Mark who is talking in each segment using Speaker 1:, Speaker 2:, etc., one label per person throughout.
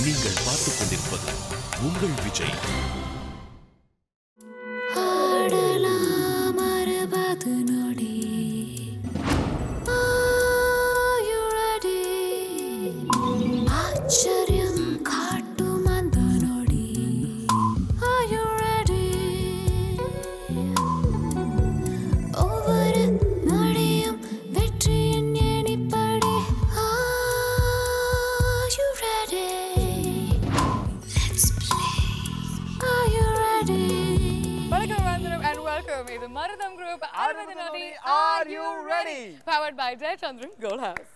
Speaker 1: நீங்கள் பார்த்துக் கொண்டிருப்பது உங்கள் விஜய்
Speaker 2: ஆடலாம் அறுபது நொடி Are you ready? ஆச்சரியம் காட்டும் அந்த நொடி Are you ready? ஒவ்வொரு நொடியும் வெற்றியின் எண்ணிப்படி Are you ready? Let's play. Are you ready?
Speaker 3: வணக்கம் வந்தனம் and welcome இது மருதம் குரூப் அறுபது நொடி
Speaker 4: Are you ready?
Speaker 3: powered by Jayachandran கோல் ஹவுஸ்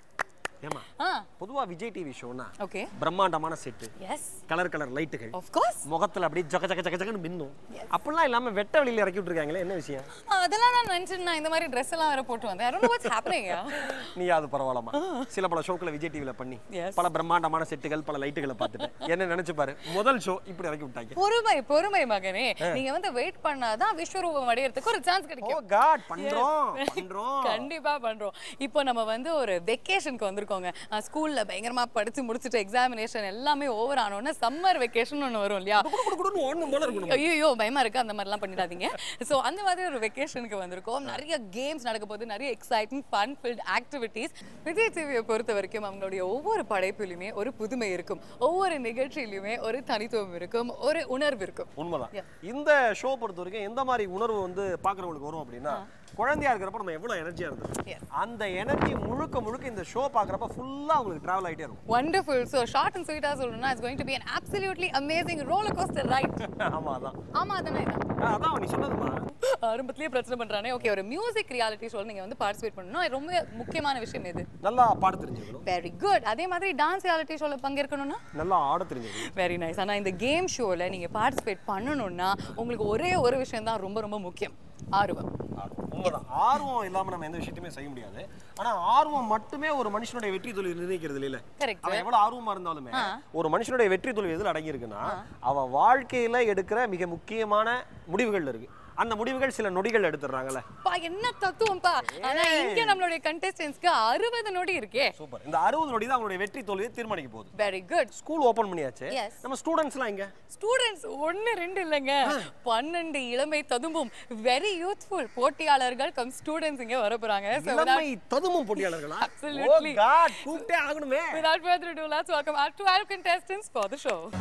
Speaker 4: ஏமா
Speaker 3: ஆ
Speaker 4: பொதுவா விஜய் டிவி ஷோனா
Speaker 3: ஓகே
Speaker 4: பிரம்மாண்டமான செட்டு
Speaker 3: எஸ்
Speaker 4: கலர் கலர் லைட்டுகள்
Speaker 3: ஆஃப் கோர்ஸ்
Speaker 4: முகத்துல அப்படியே ஜக ஜக ஜக ஜகன்னு மின்னும் அப்படிலாம் இல்லாம வெட்ட வெளியில இறக்கி விட்டுருக்காங்களே என்ன விஷயம்
Speaker 3: அதெல்லாம் நான் நினைச்சேன் நான் இந்த மாதிரி ட்ரெஸ் எல்லாம் வேற போட்டு வந்தேன் I don't know what's happening
Speaker 4: நீ அது பரவாயில்லமா சில பல ஷோக்களை விஜய் டிவில பண்ணி
Speaker 3: Yes.
Speaker 4: பல பிரம்மாண்டமான செட்டுகள் பல லைட்டுகளை பார்த்துட்டேன் என்ன நினைச்சு பாரு முதல் ஷோ இப்படி இறக்கி விட்டாங்க
Speaker 3: பொறுமை பொறுமை மகனே நீங்க வந்து வெயிட் பண்ணாதான் விஸ்வரூபம் அடையறதுக்கு ஒரு சான்ஸ்
Speaker 4: ஓ
Speaker 3: கிடைக்கும்
Speaker 4: காட் பண்றோம் பண்றோம்
Speaker 3: கண்டிப்பா பண்றோம் இப்போ நம்ம வந்து ஒரு வெக்கேஷனுக்கு வந்திருக்கோங்க ஸ்கூல்ல பயங்கரமா படிச்சு முடிச்சுட்டு எக்ஸாமினேஷன் எல்லாமே ஓவர் ஆனோன்னா சம்மர் வெக்கேஷன் ஒன்று வரும் இல்லையா
Speaker 4: குடு குடு குடுன்னு ஓடணும் போல இருக்கணும்
Speaker 3: ஐயோ பயமா இருக்கு அந்த மாதிரிலாம் பண்ணிடாதீங்க ஸோ அந்த மாதிரி ஒரு வெக்கேஷனுக்கு வந்திருக்கோம் நிறைய கேம்ஸ் நடக்க போகுது நிறைய exciting fun filled activities Vijay டிவியை பொறுத்த வரைக்கும் அவங்களுடைய ஒவ்வொரு படைப்பிலுமே ஒரு புதுமை இருக்கும் ஒவ்வொரு நிகழ்ச்சியிலுமே ஒரு தனித்துவம் இருக்கும் ஒரு உணர்வு இருக்கும்
Speaker 4: உண்மைதான் இந்த ஷோ பொறுத்த வரைக்கும் எந்த மாதிரி உணர்வு வந்து பாக்குறவங்களுக்கு வரும் அப்படின்னா குழந்தையா இருக்கிறப்ப நம்ம எவ்வளவு எனர்ஜியா இருந்தோம்
Speaker 3: Yes.
Speaker 4: அந்த எனர்ஜி முழுக்க முழுக்க இந்த ஷோ பாக்குறப்ப ஃபுல்லா உங்களுக்கு டிராவல் ஆயிட்டே இருக்கும்
Speaker 3: வண்டர்ஃபுல் ஸோ ஷார்ட் அண்ட் ஸ்வீட்டாக சொல்லணும்னா it's going to be an absolutely amazing roller coaster ride
Speaker 4: ஆமா அதான்
Speaker 3: ஆமா அதானே
Speaker 4: ஆ, அதான் நீ சொன்னதுமா
Speaker 3: ஆரம்பத்திலேயே பிரச்சனை பண்றானே ஓகே ஒரு மியூசிக் ரியாலிட்டி ஷோ நீங்க வந்து பார்ட்டிசிபேட் பண்ணணும் அது ரொம்ப முக்கியமான விஷயம் எது
Speaker 4: நல்லா பாட தெரிஞ்சுக்கணும்
Speaker 3: வெரி குட் அதே மாதிரி டான்ஸ் ரியாலிட்டி ஷோல பங்கேற்கணும்னா
Speaker 4: நல்லா ஆட தெரிஞ்சுக்கணும்
Speaker 3: வெரி நைஸ் ஆனா இந்த கேம் ஷோல நீங்க பார்ட்டிசிபேட் பண்ணணும்னா உங்களுக்கு ஒரே ஒரு விஷயம் தான் ரொம்ப ரொம்ப முக்கியம் ஆர்வம்
Speaker 4: ஆர்வம். உண்மைதான் ஆர்வம் இல்லாம நம்ம எந்த விஷயத்தையுமே செய்ய முடியாது ஆனா ஆர்வம் மட்டுமே ஒரு மனுஷனுடைய வெற்றி தொழில் நிர்ணயிக்கிறது இல்ல
Speaker 3: Correct.
Speaker 4: அவன் எவ்வளவு ஆர்வமா இருந்தாலுமே ஒரு மனுஷனுடைய வெற்றி தொழில் எதுல அடங்கி இருக்குன்னா அவன் வாழ்க்கையில எடுக்கிற மிக முக்கியமான முடிவுகள் இருக்கு அந்த முடிவுகள் சில நொடிகள் எடுத்துடுறாங்கல்ல
Speaker 3: பா என்ன தத்துவம்ப்பா ஆனா இங்க நம்மளுடைய கண்டெஸ்டன்ஸ்க்கு அறுபது நொடி இருக்கே
Speaker 4: சூப்பர் இந்த அறுபது நொடி தான் அவங்களுடைய வெற்றி தோல்வியை தீர்மானிக்க போகுது
Speaker 3: வெரி குட்
Speaker 4: ஸ்கூல் ஓபன் பண்ணியாச்சு
Speaker 3: Yes.
Speaker 4: நம்ம ஸ்டூடெண்ட்ஸ்லாம் இங்க
Speaker 3: ஸ்டூடெண்ட்ஸ் ஒன்று ரெண்டு இல்லைங்க பன்னெண்டு இளமை ததும்பும் வெரி யூத்ஃபுல் போட்டியாளர்கள் கம் ஸ்டூடெண்ட்ஸ் இங்க வர போறாங்க So without-
Speaker 4: இளமை ததுமும் போட்டியாளர்களா
Speaker 3: Absolutely.
Speaker 4: ஓ காட் கூப்பிட்டே ஆகணுமே
Speaker 3: Without further ado, let's welcome our 12 contestants for the show.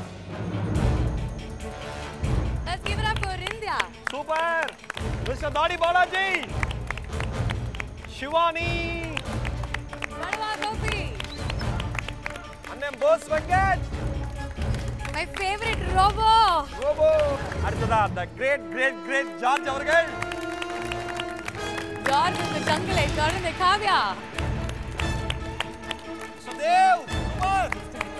Speaker 3: Let's give it up for India.
Speaker 4: Super mister Thaadi Balaji Shivani
Speaker 3: Ranava Gopi.
Speaker 4: அண்ணன் Bose Venkat
Speaker 3: My favorite Robo.
Speaker 4: Robo அடுத்ததா the great great great George அவர்கள்
Speaker 3: George in the jungle. தொடர்ந்து Kavya
Speaker 4: Sudev super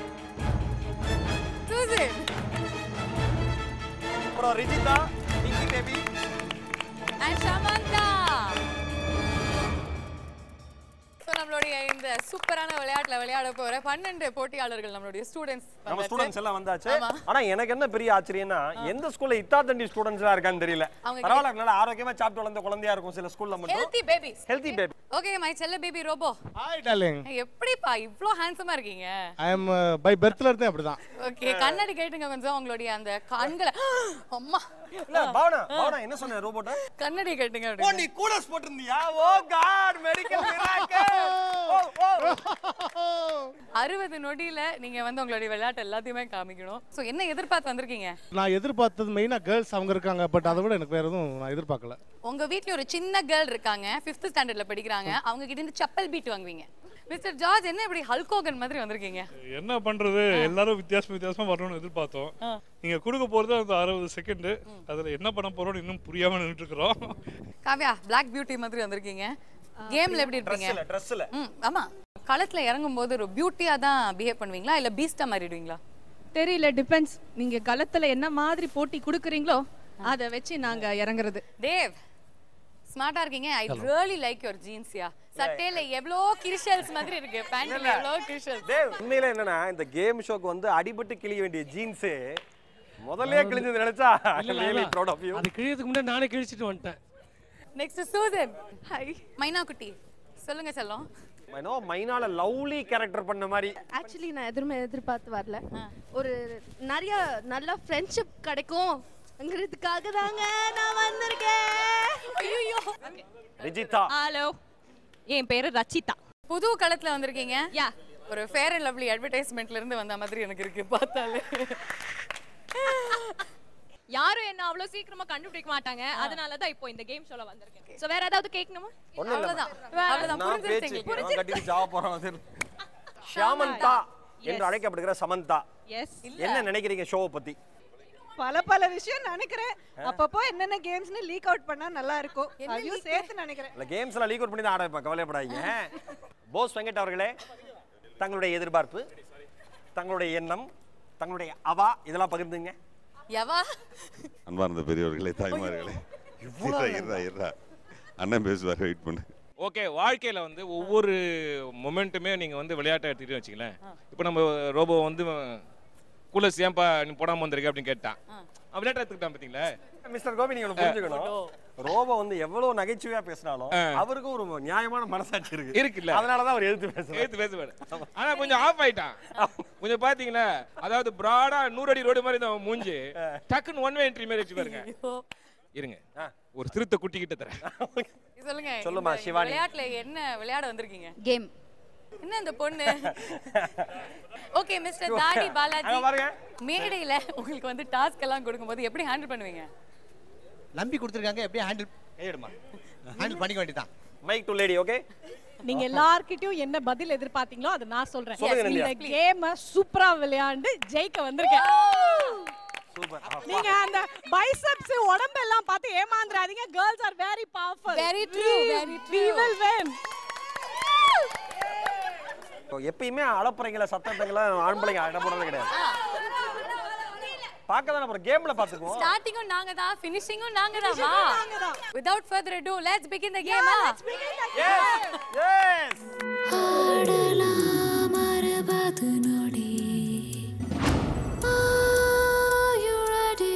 Speaker 3: Susan.
Speaker 4: அப்புறம் Rijitha Pinky baby
Speaker 3: and Samantha. So, நம்மளுடைய இந்த சூப்பரான விளையாட்டுல விளையாட போற பன்னெண்டு போட்டியாளர்கள் நம்மளுடைய ஸ்டூடெண்ட்ஸ்
Speaker 4: நம்ம ஸ்டூடெண்ட்ஸ் எல்லாம் வந்தாச்சு
Speaker 3: ஆமா.
Speaker 4: ஆனா எனக்கு என்ன பெரிய ஆச்சரியம்னா எந்த ஸ்கூல்ல இத்தா தண்டி ஸ்டூடெண்ட்ஸா இருக்கான்னு தெரியல
Speaker 3: அவங்க
Speaker 4: பரவாயில்ல நல்லா ஆரோக்கியமா சாப்பிட்டு வளர்ந்த குழந்தையா இருக்கும் சில ஸ்கூல்ல மட்டும்
Speaker 3: healthy babies
Speaker 4: healthy baby
Speaker 3: okay my செல்ல பேபி ரோபோ
Speaker 5: ஹாய் டார்லிங்
Speaker 3: எப்படிப்பா இவ்ளோ ஹேண்ட்ஸமா இருக்கீங்க
Speaker 5: ஐ எம் பை பர்த்ல இருந்தே அப்படிதான்
Speaker 3: ஓகே கண்ணாடி கேட்டுங்க கொஞ்சம் உங்களுடைய அந்த கண்களை அம்மா
Speaker 4: இல்ல பாவனா பாவனா என்ன சொன்ன ரோபோட்ட
Speaker 3: கண்ணாடி கேட்டுங்க
Speaker 4: ஓ
Speaker 3: அப்படி
Speaker 4: நீ கூலஸ் போட்டிருந்தியா oh God medical miracle oh oh
Speaker 3: அறுபது நொடியில நீங்க வந்து உங்களுடைய விளையாட்டு எல்லாத்தையுமே காமிக்கணும் சோ என்ன எதிர்பார்த்து வந்திருக்கீங்க
Speaker 5: நான் எதிர்பார்த்தது மெயினா கேர்ள்ஸ் அவங்க இருக்காங்க பட் அதை விட எனக்கு வேற எதுவும் நான் எதிர்பார்க்கல
Speaker 3: உங்க வீட்ல ஒரு சின்ன கேர்ள் இருக்காங்க ஃபிஃப்த் ஸ்டாண்டர்ட்ல படிக்கிறாங்க அவங்க கிட்ட இருந்து செப்பல் பீட் வாங்குவீங்க மிஸ்டர் ஜார்ஜ் என்ன இப்படி ஹல்கோகன் மாதிரி வந்திருக்கீங்க
Speaker 6: என்ன பண்றது எல்லாரும் வித்தியாசம் வித்தியாசமா வரணும்னு எதிர்பார்த்தோம் நீங்க கொடுக்க போறது அந்த அறுபது செகண்ட் அதுல என்ன பண்ண போறோம்னு இன்னும் புரியாம நின்றுட்டு இருக்கிறோம்
Speaker 3: காவ்யா பிளாக் பியூட்டி மாதிரி வந்திருக்கீங்க கேம்ல எப்படி இருப்பீங்க
Speaker 4: ட்ரெஸ்ல ட்ரெஸ்ல
Speaker 3: ம் ஆமா களத்துல இறங்கும் போது ஒரு பியூட்டியா தான் பிஹேவ் பண்ணுவீங்களா இல்ல பீஸ்டா மாறிடுவீங்களா
Speaker 7: தெரியல டிபெண்ட்ஸ் நீங்க களத்துல என்ன மாதிரி போட்டி கொடுக்குறீங்களோ அதை வச்சு நாங்க இறங்குறது
Speaker 3: தேவ் ஸ்மார்ட்டா இருக்கீங்க ஐ ரியலி லைக் யுவர் ஜீன்ஸ்யா சட்டையில எவ்வளோ கிரிஷல்ஸ் மாதிரி இருக்கு பேண்ட்ல எவ்வளோ கிரிஷல்ஸ்
Speaker 4: டேய் உண்மையில என்னன்னா இந்த கேம் ஷோக்கு வந்து அடிபட்டு கிழிய வேண்டிய ஜீன்ஸ் முதல்லயே கிழிஞ்சது நினைச்சா ரியலி ப்ரௌட் ஆஃப் யூ
Speaker 8: அது கிழியதுக்கு முன்னாடி நானே கிழிச்சிட்டு வந்துட்டேன்
Speaker 3: நெக்ஸ்ட் சூசன் ஹாய் மைனா குட்டி சொல்லுங்க செல்லம்
Speaker 4: ஏன்னோ மைனால லவ்லி கேரக்டர் பண்ண மாதிரி
Speaker 8: ஆக்சுவலி நான் எதுவுமே எதிர்பார்த்து வரல ஒரு நிறைய நல்ல ஃப்ரெண்ட்ஷிப் கிடைக்கும்ங்கிறதுக்காக தாங்க நான் வந்திருக்கேன்
Speaker 3: ஐயோ
Speaker 4: ரிஜிதா
Speaker 7: ஹலோ என் பேரு ரச்சிதா
Speaker 3: புது களத்துல வந்திருக்கீங்க
Speaker 7: யா
Speaker 3: ஒரு ஃபேர் அண்ட் லவ்லி அட்வர்டைஸ்மெண்ட்ல இருந்து வந்த மாதிரி எனக்கு இருக்கு பார்த்தாலே
Speaker 7: யாரும் என்ன அவ்வளவு சீக்கிரமா கண்டுபிடிக்க மாட்டாங்க அதனால தான் இப்போ இந்த கேம் ஷோல வந்திருக்கேன் சோ வேற ஏதாவது கேட்கணுமா
Speaker 4: ஒண்ணும் இல்ல
Speaker 3: அவ்வளவுதான் அவ்வளவுதான்
Speaker 4: நான்
Speaker 3: புரிஞ்சிருச்சு
Speaker 4: பேச்சு
Speaker 3: எங்களுக்கு.
Speaker 4: நான் கட்டிட்டு சாவ போறோம் அது. ஷியாமந்தா என்று அழைக்கப்படுகிற சமந்தா
Speaker 9: எஸ்
Speaker 4: என்ன நினைக்கிறீங்க ஷோவை பத்தி
Speaker 9: பல பல விஷயம் நினைக்கிறேன் அப்பப்போ என்னென்ன கேம்ஸ்னு லீக் அவுட் பண்ணா நல்லா இருக்கும் அதையும் சேர்த்து நினைக்கிறேன்
Speaker 4: இல்ல கேம்ஸ் எல்லாம் லீக் அவுட் பண்ணி தான் ஆட வைப்பேன் கவலைப்படாதீங்க போஸ் வெங்கட் அவர்களே தங்களுடைய எதிர்பார்ப்பு தங்களுடைய எண்ணம் தங்களுடைய அவா இதெல்லாம் பகிர்ந்துங்க
Speaker 3: எவா
Speaker 10: அன்பார்ந்த பெரியவர்களே தாய்மார்களே இருடா இருடா இருடா அண்ணன் பேசுவார் வெயிட் பண்ணு
Speaker 11: ஓகே வாழ்க்கையில வந்து ஒவ்வொரு மொமெண்ட்டுமே நீங்க வந்து விளையாட்டை எடுத்துக்கிட்டு வச்சுங்களேன் இப்போ நம்ம ரோபோ வந்து கூலஸ் ஏன்பா நீ போடாம வந்திருக்க அப்படின்னு கேட்டான் அவன் விளையாட்டு எடுத்துக்கிட்டான் பாத்தீங்களா
Speaker 4: மிஸ்டர் கோபி நீங்க ஒண்ணு புரிஞ்சுக்கணும் ரோபோ வந்து எவ்வளவு நகைச்சுவையா பேசினாலும் அவருக்கும் ஒரு நியாயமான மனசாட்சி இருக்கு
Speaker 11: இருக்குல்ல
Speaker 4: அதனாலதான் அவர் எதிர்த்து பேசுறாரு
Speaker 11: ஏத்து பேசுவாரு ஆனா கொஞ்சம் ஆஃப் ஆயிட்டான் கொஞ்சம் பாத்தீங்களா அதாவது பிராடா நூறு அடி ரோடு மாதிரி தான் மூஞ்சி டக்குன்னு ஒன் வே என்ட்ரி மாதிரி வச்சு பாருங்க இருங்க ஒரு சிறுத்தை குட்டி கிட்ட தரேன்
Speaker 3: சொல்லுங்க
Speaker 4: சொல்லுமா,
Speaker 3: இந்த- இந்த
Speaker 4: சிவானி.
Speaker 3: விளையாட்டுல என்ன விளையாட வந்திருக்கீங்க
Speaker 8: கேம்
Speaker 3: என்ன இந்த பொண்ணு ஓகே மிஸ்டர் தாடி
Speaker 4: அங்க
Speaker 3: பாலாஜி
Speaker 4: பாருங்க.
Speaker 3: மேடையில உங்களுக்கு வந்து டாஸ்க் எல்லாம் கொடுக்கும்போது எப்படி ஹேண்டில் பண்ணுவீங்க
Speaker 12: நம்பி கொடுத்துருக்காங்க எப்படி ஹேண்டில் கையெடுமா ஹேண்டில் பண்ணிக்க வேண்டியதான்
Speaker 4: மைக் டு லேடி ஓகே
Speaker 9: நீங்க எல்லார்கிட்டயும் என்ன பதில் எதிர்பார்த்தீங்களோ அதை நான் சொல்றேன்
Speaker 4: சொல்லுங்க,
Speaker 9: இந்த
Speaker 4: நந்தியா.
Speaker 9: கேம சூப்பரா விளையாண்டு ஜெயிக்க வந்திருக்கேன்
Speaker 4: சூப்பர்
Speaker 9: நீங்க அந்த பைசப்ஸ் உடம்பெல்லாம் பார்த்து ஏமாந்துறாதீங்க girls are very powerful
Speaker 3: Very true, very
Speaker 9: we
Speaker 3: true.
Speaker 9: will win
Speaker 4: எப்பயுமே அளப்புறீங்கள சத்தத்துங்களை ஆண் பிள்ளைங்க அட போடுறது கிடையாது பார்க்க தான் அப்புறம் கேம்ல பாத்துக்குவோம்
Speaker 3: ஸ்டார்டிங்கும் நாங்க தான் ஃபினிஷிங்கும் நாங்க தான் வா without further ado let's begin the game ah
Speaker 4: yes
Speaker 2: ஆடலாம் அறுபது நொடி Are you ready?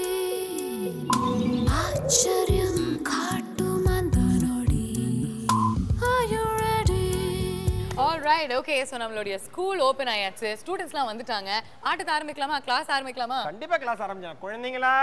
Speaker 2: ஆச்சரியம் காட்டும் அந்த நொடி Are you ready?
Speaker 3: All right okay so நம்மளுடைய ஸ்கூல் ஓப்பன் ஆயாச்சு ஸ்டூடெண்ட்ஸ்லாம் வந்துட்டாங்க ஆட்டத்தை ஆரம்பிக்கலாமா கிளாஸ் ஆரம்பிக்கலாமா
Speaker 4: கண்டிப்பா கிளாஸ் ஆரம்பிச்சேன் குழந்தைங்களா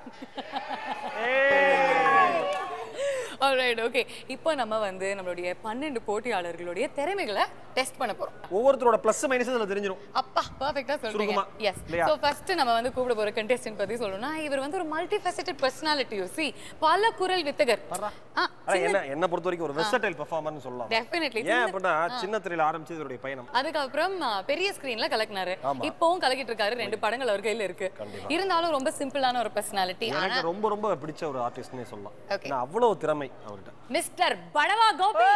Speaker 3: ஆல் ரைட் ஓகே இப்போ நம்ம வந்து நம்மளுடைய பன்னெண்டு போட்டியாளர்களுடைய திறமைகளை டெஸ்ட் பண்ண போறோம்
Speaker 4: ஒவ்வொருத்தரோட பிளஸ் மைனஸ் இதுல தெரிஞ்சிரும்
Speaker 3: அப்பா பர்ஃபெக்ட்டா சொல்றீங்க
Speaker 4: சுருக்கமா,
Speaker 3: எஸ்
Speaker 4: இல்லையா?
Speaker 3: சோ ஃபர்ஸ்ட் நம்ம வந்து கூப்பிட போற கண்டெஸ்டன்ட் பத்தி சொல்லணும்னா இவர் வந்து ஒரு multi faceted personality you see பல குரல் வித்தகர் ஆ
Speaker 4: ஆனா என்ன என்ன பொறுத்த வரைக்கும் ஒரு வெர்சடைல் பெர்ஃபார்மர்னு சொல்லலாம்
Speaker 3: Definitely.
Speaker 4: ஏன் அப்படின்னா சின்ன திரையில ஆரம்பிச்சது இதோடைய பயணம்
Speaker 3: அதுக்கப்புறம் ஆ, பெரிய ஸ்கிரீன்ல கலக்கினாரு
Speaker 4: ஆமா.
Speaker 3: இப்பவும் கலக்கிட்டு இருக்காரு ரெண்டு படங்கள் அவர் கையில இருக்கு இருந்தாலும் ரொம்ப சிம்பிளான ஒரு பர்சனாலிட்டி ஆனா
Speaker 4: எனக்கு ரொம்ப ரொம்ப பிடிச்ச ஒரு ஆர்டிஸ்ட்னே சொல்லலாம்
Speaker 3: Okay.
Speaker 4: ஏன்னா அவ்வளவு திறமை அவர்கிட்ட
Speaker 3: மிஸ்டர் படவா கோபி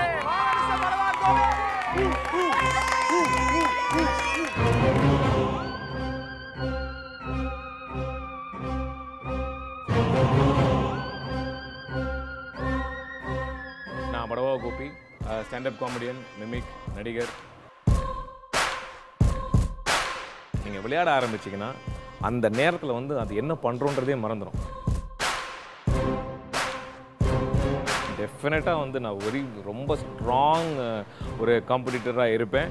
Speaker 11: நான் Badava Gopi stand up comedian mimic நடிகர் நீங்கள் விளையாட ஆரம்பிச்சீங்கன்னா அந்த நேரத்தில் வந்து அது என்ன பண்ணுறோன்றதே மறந்துடும் டெஃபினட்டாக வந்து நான் ஒரு ரொம்ப ஸ்ட்ராங் ஒரு காம்படிட்டராக இருப்பேன்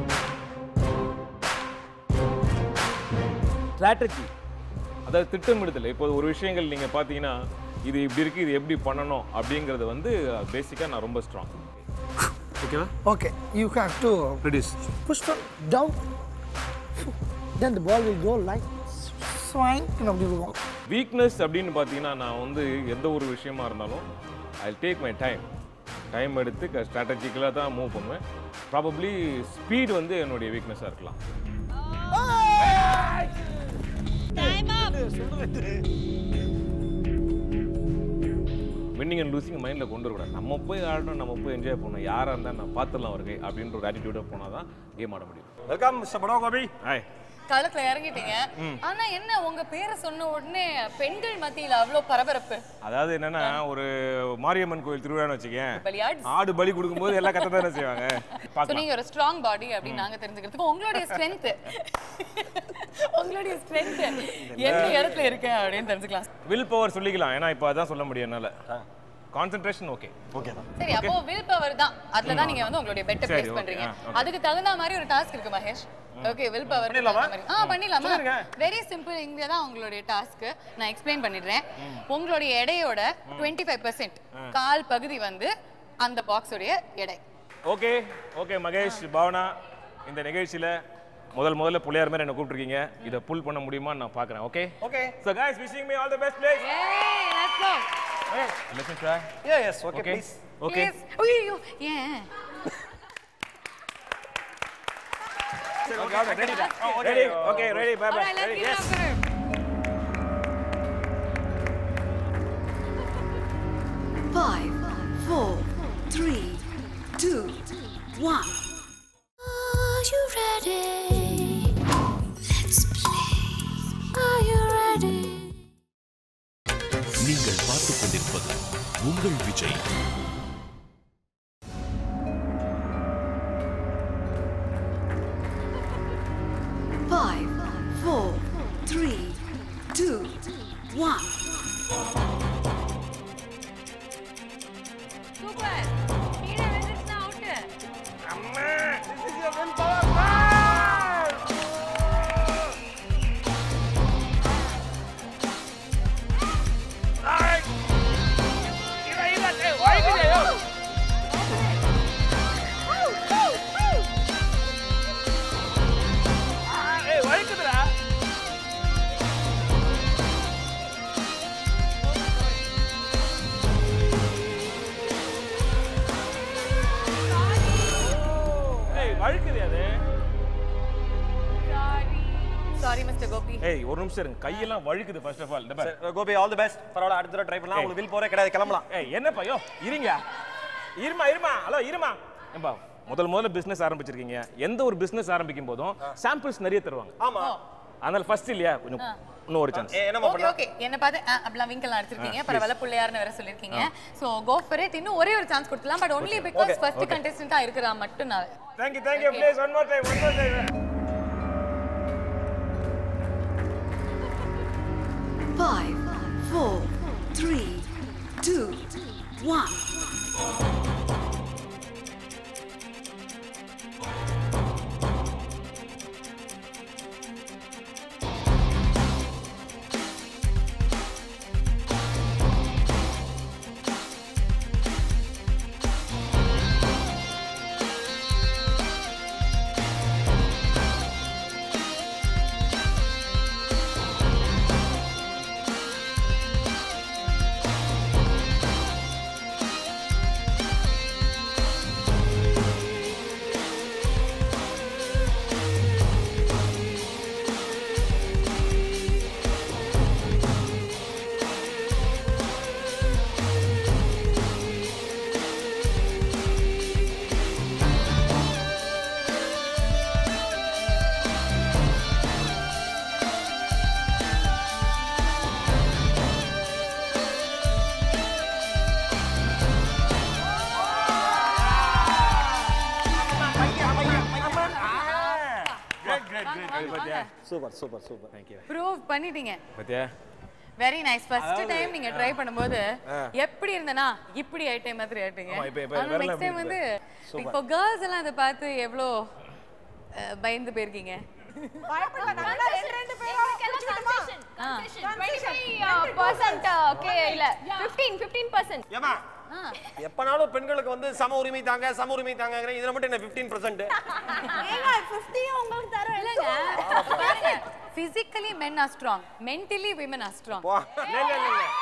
Speaker 11: ஸ்ட்ராட்டஜி அதாவது திட்டமிடுதல் இப்போ ஒரு விஷயங்கள் நீங்கள் பார்த்தீங்கன்னா இது இப்படி இருக்குது இது எப்படி பண்ணணும் அப்படிங்கிறது வந்து பேசிக்காக நான் ரொம்ப ஸ்ட்ராங்
Speaker 4: ஓகேவா
Speaker 12: Okay, you have to
Speaker 4: reduce
Speaker 12: push from down. Then the ball will go like swing. You know, you go.
Speaker 11: Weakness அப்படின்னு பார்த்தீங்கன்னா நான் வந்து எந்த ஒரு விஷயமா இருந்தாலும் I take my time time எடுத்து ஸ்ட்ராட்டஜிக்கலாக தான் மூவ் பண்ணுவேன் ப்ராபப்ளி ஸ்பீட் வந்து என்னுடைய வீக்னஸாக இருக்கலாம் வின்னிங் அண்ட் லூசிங் மைண்டில் கொண்டு வரக்கூடாது நம்ம போய் ஆடணும் நம்ம போய் என்ஜாய் பண்ணணும் யாராக இருந்தால் நான் பார்த்துடலாம் அவருக்கு அப்படின்ற ஒரு ஆட்டிடியூடாக போனால் தான் கேம் ஆட முடியும்
Speaker 4: welcome mister Badava Gopi
Speaker 11: hi
Speaker 3: களத்துல இறங்கிட்டீங்க ஆனா என்ன உங்க பேரை சொன்ன உடனே பெண்கள் மத்தியில அவ்வளவு பரபரப்பு
Speaker 11: அதாவது என்னன்னா ஒரு மாரியம்மன் கோயில் திருவிழான்னு வச்சுக்கேன்
Speaker 3: பலியாட்
Speaker 11: ஆடு பலி கொடுக்கும்போது எல்லாம் கத்த தானே செய்வாங்க
Speaker 3: ஸோ
Speaker 11: பார்க்கலாம்
Speaker 3: நீங்க ஒரு ஸ்ட்ராங் பாடி அப்படின்னு நாங்க தெரிஞ்சுக்கிறதுக்கு உங்களுடைய ஸ்ட்ரென்த் உங்களுடைய ஸ்ட்ரென்த் எந்த இடத்துல இருக்கு அப்படின்னு தெரிஞ்சுக்கலாம்
Speaker 11: வில் பவர் சொல்லிக்கலாம் ஏன்னா இப்போ அதான் சொல்ல முடியும் என்னால் கான்சென்ட்ரேஷன் ஓகே
Speaker 4: ஓகே தான்
Speaker 3: சரி அப்போ வில் பவர் தான் அதுல தான் நீங்க வந்து உங்களுடைய பெட்டர்
Speaker 11: சரி,
Speaker 3: பிளேஸ்
Speaker 11: okay,
Speaker 3: பண்றீங்க
Speaker 11: ஆ, okay.
Speaker 3: அதுக்கு தகுந்த மாதிரி ஒரு டாஸ்க் இருக்கு மகேஷ் ஓகே வில் பவர்
Speaker 4: பண்ணிடலாமா?
Speaker 3: ஆ பண்ணிடலாமா
Speaker 4: சொல்லுங்க.
Speaker 3: வெரி சிம்பிள் இங்க தான் உங்களுடைய டாஸ்க் நான் எக்ஸ்பிளைன் பண்ணிடுறேன் உங்களுடைய எடையோட 25% ஃபைவ் பர்சன்ட் கால் பகுதி வந்து அந்த பாக்ஸோடைய எடை
Speaker 11: ஓகே ஓகே மகேஷ் பாவனா இந்த நிகழ்ச்சியில முதல் முதல்ல புள்ளையார் மாதிரி என்ன கூப்பிட்டுருக்கீங்க இதை புல் பண்ண முடியுமான்னு நான் பார்க்குறேன் okay
Speaker 4: okay
Speaker 11: so guys wishing me all the best place
Speaker 3: ஏய் let's go
Speaker 11: let me try
Speaker 4: yeah yes okay
Speaker 11: okay
Speaker 4: please
Speaker 11: okay
Speaker 3: ஐயோ ஏன்
Speaker 4: okay okay ready
Speaker 11: ready okay ready bye bye
Speaker 3: Alright, let's
Speaker 11: ready
Speaker 3: give it
Speaker 11: yes
Speaker 3: up for him.
Speaker 13: Five, four, three, two, one.
Speaker 2: Are you ready? Let's play. Are you ready?
Speaker 1: நீங்கள் பார்த்துக் கொண்டிருப்பது உங்கள் Vijay
Speaker 13: Five, four, three, two, one.
Speaker 3: Super கீழே விழுந்துச்சுன்னா out
Speaker 11: அம்மா this is your will power Alright. இவா, இவா, ஏய், வலிக்குதே, யோ. ஆ, ஏய், வலிக்குதுடா. ஏய், வழுக்குதே அது
Speaker 3: சாரி மிஸ்டர் கோபி
Speaker 11: ஏய் ஒரு நிமிஷம் இருங்க கையெல்லாம் வழுக்குது ஃபர்ஸ்ட் ஆஃப் ஆல் இந்த பாரு
Speaker 4: சரி, கோபி ஆல் தி பெஸ்ட் பரவாயில்ல அடுத்த தடவை ட்ரை பண்ணலாம் உங்களுக்கு வில் போறே கிடையாது கிளம்பலாம்
Speaker 11: ஏய் என்னப்பா யோ இருங்க இருமா இருமா ஹலோ இருமா ஏம்பா முதல் முதல்ல பிசினஸ் ஆரம்பிச்சிருக்கீங்க எந்த ஒரு பிசினஸ் ஆரம்பிக்கும் போதும் சாம்பிள்ஸ் நிறைய தருவாங்க
Speaker 4: ஆமா
Speaker 11: அதனால ஃபர்ஸ்ட் இல்லையா கொஞ்சம் இன்னும் ஒரு சான்ஸ்
Speaker 4: ஏ, என்னம்மா
Speaker 3: ஓகே
Speaker 4: பண்ணலாம்
Speaker 3: ஓகே என்ன பார்த்து ஆ, அப்படிலாம் விங்கல் அடிச்சிருக்கீங்க பரவாயில்ல பிள்ளையார்னு வேற சொல்லிருக்கீங்க சோ கோ ஃபார் இட் இன்னும் ஒரே ஒரு சான்ஸ் கொடுக்கலாம் பட் ஒன்லி பிகாஸ் ஃபர்ஸ்ட் கண்டெஸ்டன்ட்டா இருக்கிறா மட்டும் நான்
Speaker 11: thank you thank you please one more time one more time
Speaker 13: Five, four, three, two, one.
Speaker 4: Super super super thank you
Speaker 3: prove பண்ணிட்டீங்க
Speaker 11: பாத்தியா
Speaker 3: வெரி நைஸ் ஃபர்ஸ்ட்
Speaker 11: அதாவது,
Speaker 3: டைம் நீங்க try பண்ணும்போது
Speaker 11: ஆ.
Speaker 3: எப்படி இருந்தனா இப்படி ஆயிட்டே மாதிரி ஆயிட்டீங்க
Speaker 11: ஆமா, இப்ப- இப்ப
Speaker 3: ஆனா
Speaker 11: விரல்
Speaker 3: நெக்ஸ்ட் டைம்
Speaker 11: அப்படி
Speaker 3: வந்து
Speaker 11: Super.
Speaker 3: இப்போ கேர்ள்ஸ் எல்லாம் இதை பார்த்து எவ்வளோ அஹ், பயந்து போயிருக்கீங்க
Speaker 4: ஏமா எப்பனாலும் பெண்களுக்கு வந்து சம உரிமை தாங்க சம உரிமை தாங்கங்கிற இதுல மட்டும் என்ன 15% பர்சன்ட்
Speaker 3: உங்களுக்கு தரோம் இல்லங்க physically men are strong mentally women are strong
Speaker 11: இல்ல இல்ல இல்ல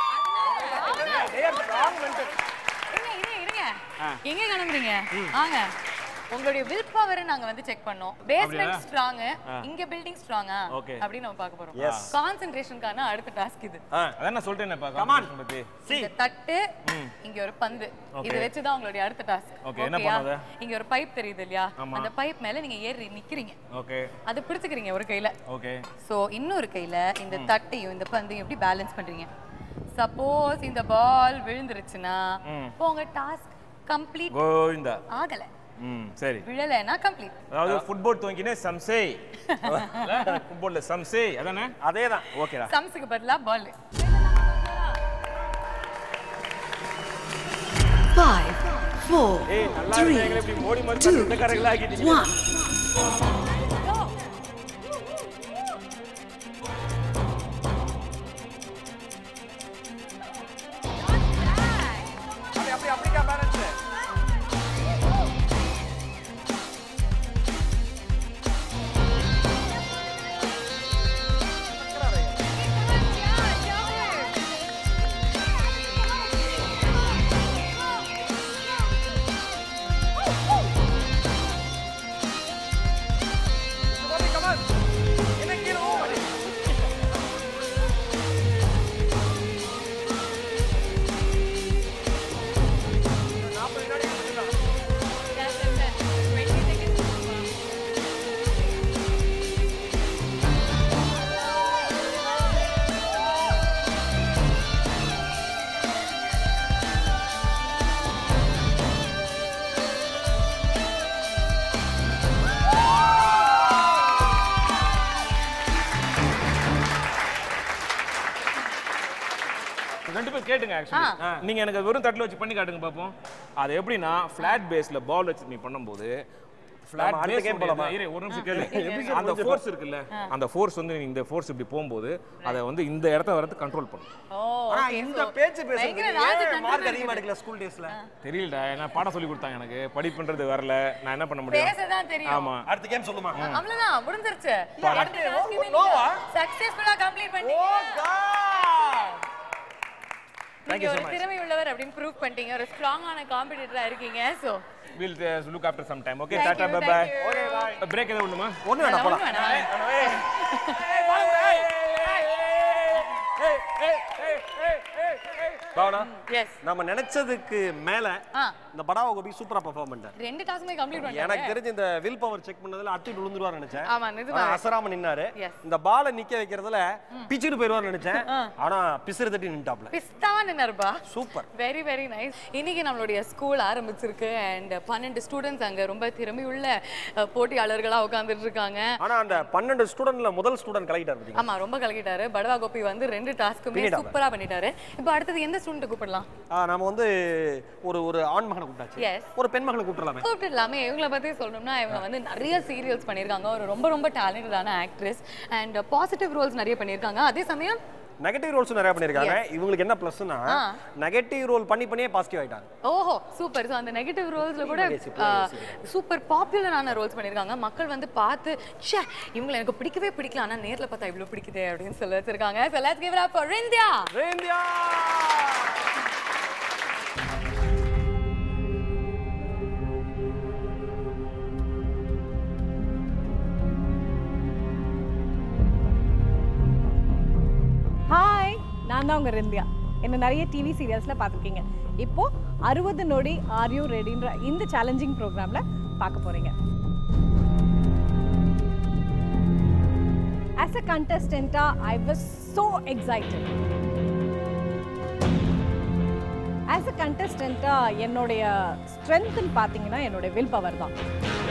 Speaker 3: இருங்க இருங்க இருங்க
Speaker 11: ஆ.
Speaker 3: எங்க கிளம்புறீங்க வாங்க உங்களுடைய வில் பவர் நாங்க வந்து செக் பண்ணோம் பேஸ்மெண்ட்
Speaker 11: அப்படியா?
Speaker 3: ஸ்ட்ராங்
Speaker 11: ஆ.
Speaker 3: இங்க பில்டிங் ஸ்ட்ராங்கா
Speaker 11: Okay.
Speaker 3: அப்படின்னு நம்ம பார்க்க போறோம்
Speaker 11: Yes.
Speaker 3: கான்சென்ட்ரேஷனுக்கான அடுத்த டாஸ்க் இது
Speaker 11: அதான் நான் சொல்லிட்டேன்ப்பா
Speaker 3: Come on.
Speaker 11: காம்படிஷன் பத்தி
Speaker 3: இந்த தட்டு இங்க ஒரு பந்து
Speaker 11: Okay.
Speaker 3: இது வச்சு தான் உங்களுடைய அடுத்த டாஸ்க்
Speaker 11: Okay, என்ன பண்ணுது?
Speaker 3: இங்க ஒரு பைப் தெரியுது இல்லையா
Speaker 11: ஆமா.
Speaker 3: அந்த பைப் மேல நீங்க ஏறி நிக்கிறீங்க
Speaker 11: ஓகே
Speaker 3: அது பிடிச்சுக்கிறீங்க ஒரு கையில
Speaker 11: ஓகே
Speaker 3: சோ இன்னொரு கையில இந்த தட்டையும் இந்த பந்தையும் எப்படி பேலன்ஸ் பண்றீங்க சப்போஸ் இந்த பால் விழுந்துருச்சுன்னா
Speaker 11: ம்.
Speaker 3: இப்போ உங்க டாஸ்க் கம்ப்ளீட்
Speaker 11: கோவிந்தா
Speaker 3: ஆகல
Speaker 11: ம் சரி
Speaker 3: விழலைன்னா கம்ப்ளீட்
Speaker 11: அதாவது ஃபுட்பால் துவங்கினே சம்சே ஃபுட்பால்ல சம்சே அதானே
Speaker 4: அதேதான்
Speaker 11: ஓகேடா
Speaker 3: சம்ஸுக்கு பதிலா பால்
Speaker 13: Five, four,
Speaker 11: ஏய் நல்லா
Speaker 13: three,
Speaker 11: இருக்கு எங்களை இப்படி மோடி மருந்து
Speaker 13: two,
Speaker 11: இந்த கரைகளா ஆக்கிட்டீங்க
Speaker 13: one.
Speaker 4: அப்படி அப்படி அப்படிக்கா பேலன்ஸ்
Speaker 11: ரெண்டு பேர் கேட்டுங்க ஆக்சுவலி நீங்க எனக்கு வெறும் தட்டில் வச்சு பண்ணி காட்டுங்க பார்ப்போம் அது எப்படின்னா ஃபிளாட் பேஸ்ல பால் வச்சு நீ பண்ணும்போது ஃபிளாட்
Speaker 4: நம்ம அடுத்த
Speaker 11: பேஸ்
Speaker 4: game போலாமா?
Speaker 11: இரு ஒரு நிமிஷம் கேளு
Speaker 4: எப்படி
Speaker 11: அந்த
Speaker 4: முடிஞ்சிடும்?
Speaker 11: ஃபோர்ஸ் இருக்குல்ல அந்த ஃபோர்ஸ் வந்து இந்த ஃபோர்ஸ் இப்படி போகும்போது அதை வந்து இந்த இடத்த வரது கண்ட்ரோல் பண்ணும்
Speaker 4: ஆனா இந்த பேச்சு பேசுறது மார்க் அதிகமா எடுக்கல ஸ்கூல் டேஸ்ல
Speaker 11: தெரியலடா என்ன பாடம் சொல்லி கொடுத்தாங்க எனக்கு படிப்புன்றது வரல நான் என்ன பண்ண முடியும்
Speaker 3: பேசதான் தெரியும்.
Speaker 11: ஆமா
Speaker 4: அடுத்த கேம் சொல்லுமா
Speaker 3: அவ்வளவுதான் முடிஞ்சிருச்சு
Speaker 11: பாரு.
Speaker 3: சக்சஸ்ஃபுல்லா கம்ப்ளீட் பண்ணி
Speaker 4: Thank
Speaker 3: நீங்க
Speaker 4: you so
Speaker 3: ஒரு
Speaker 4: much.
Speaker 3: திறமை உள்ளவர் அப்படின்னு ப்ரூவ் பண்ணிட்டீங்க ஒரு ஸ்ட்ராங்கான காம்படிட்டரா இருக்கீங்க so
Speaker 11: will look after some time okay
Speaker 3: Thank
Speaker 11: டாடா
Speaker 3: you,
Speaker 11: bye
Speaker 3: thank
Speaker 11: bye
Speaker 3: you.
Speaker 11: Okay bye break ஏதாவது ஒண்ணுமா
Speaker 4: ஒண்ணு வேணாம் போலாம் பாவனா
Speaker 3: எஸ்
Speaker 4: நம்ம நினைச்சதுக்கு மேல
Speaker 3: ஆ.
Speaker 4: இந்த படாவ கோபி சூப்பரா பெர்ஃபார்ம் பண்ணிட்டார்
Speaker 3: ரெண்டு டாஸ்க்குமே கம்ப்ளீட்
Speaker 4: எனக்கு
Speaker 3: பண்ணிட்டாங்க
Speaker 4: தெரிஞ்சு இந்த வில் பவர் செக் பண்ணதுல அட்டி விழுந்துருவார் நினைச்சேன்
Speaker 3: ஆமா, நிஜமா.
Speaker 4: ஆனா அசராம நின்னாரு
Speaker 3: Yes.
Speaker 4: இந்த பாலை நிக்க வைக்கிறதுல பிச்சுட்டு போயிருவார் நினைச்சேன் ஆனா பிசுறு தட்டி நின்ட்டாப்ல
Speaker 3: பிஸ்தாவா நின்னாருப்பா
Speaker 4: சூப்பர்
Speaker 3: வெரி வெரி நைஸ் இன்னைக்கு நம்மளுடைய ஸ்கூல் ஆரம்பிச்சிருக்கு அண்ட் பன்னெண்டு ஸ்டூடெண்ட்ஸ் அங்க ரொம்ப திறமையுள்ள அஹ், போட்டியாளர்களா உட்கார்ந்துட்டு இருக்காங்க
Speaker 4: ஆனா அந்த பன்னெண்டு ஸ்டூடெண்ட்ல முதல் ஸ்டூடெண்ட் கலெக்டர் பாத்தீங்க
Speaker 3: ஆமா ரொம்ப கலக்கிட்டாரு படவா கோபி வந்து ரெண்டு டாஸ்க்குமே
Speaker 4: பின்னிட்டாப்ல.
Speaker 3: சூப்பரா பண்ணிட்டாரு இப்போ அடுத்தது எந்த ஸ்டூடெண்ட் கூப்பிடலாம்
Speaker 4: நாம வந்து ஒரு ஒரு ஆண் மகனை கூப்பிட்டாச்சு
Speaker 3: Yes.
Speaker 4: ஒரு பெண் மகனை கூப்பிடலாமே
Speaker 3: கூப்பிட்டுலாமே இவங்களை பத்தி சொல்லணும்னா இவங்க வந்து நிறைய சீரியல்ஸ் பண்ணியிருக்காங்க ஒரு ரொம்ப ரொம்ப டேலண்டடான ஆக்ட்ரஸ் அண்ட் பாசிட்டிவ் ரோல்ஸ் நிறைய பண்ணியிருக்காங்க அதே சமயம்
Speaker 4: நெகட்டிவ் ரோல்ஸ் நிறைய பண்ணிருக்காங்க
Speaker 3: Yes.
Speaker 4: இவங்களுக்கு என்ன பிளஸ்னா
Speaker 3: ஆ.
Speaker 4: நெகட்டிவ் ரோல் பண்ணி பண்ணியே பாசிட்டிவ் ஆயிட்டாங்க
Speaker 3: ஓஹோ சூப்பர் ஸோ அந்த நெகட்டிவ் ரோல்ஸ்ல கூட
Speaker 4: யோசி, யோசி.
Speaker 3: சூப்பர் பாப்புலரான ரோல்ஸ் பண்ணியிருக்காங்க மக்கள் வந்து பார்த்து ச்சே இவங்களை எனக்கு பிடிக்கவே பிடிக்கல ஆனா நேர்ல பார்த்தா இவ்வளவு பிடிக்குதே அப்படின்னு சொல்லி வச்சிருக்காங்க so let's give up for India
Speaker 4: India
Speaker 14: hi நான் தான் உங்கள் ரிந்தியா என்ன நிறைய டிவி சீரியல்ஸில் பார்த்துருக்கீங்க இப்போ அறுபது நொடி ஆர் யூ ரெடின்ற இந்த சேலஞ்சிங் ப்ரோக்ராமில் பார்க்க போகிறீங்க ஆஸ் அ கண்டஸ்டண்ட்டாக I was so excited as a கண்டஸ்டண்ட்டாக என்னுடைய ஸ்ட்ரென்த்துன்னு பார்த்தீங்கன்னா என்னுடைய வில் பவர் தான்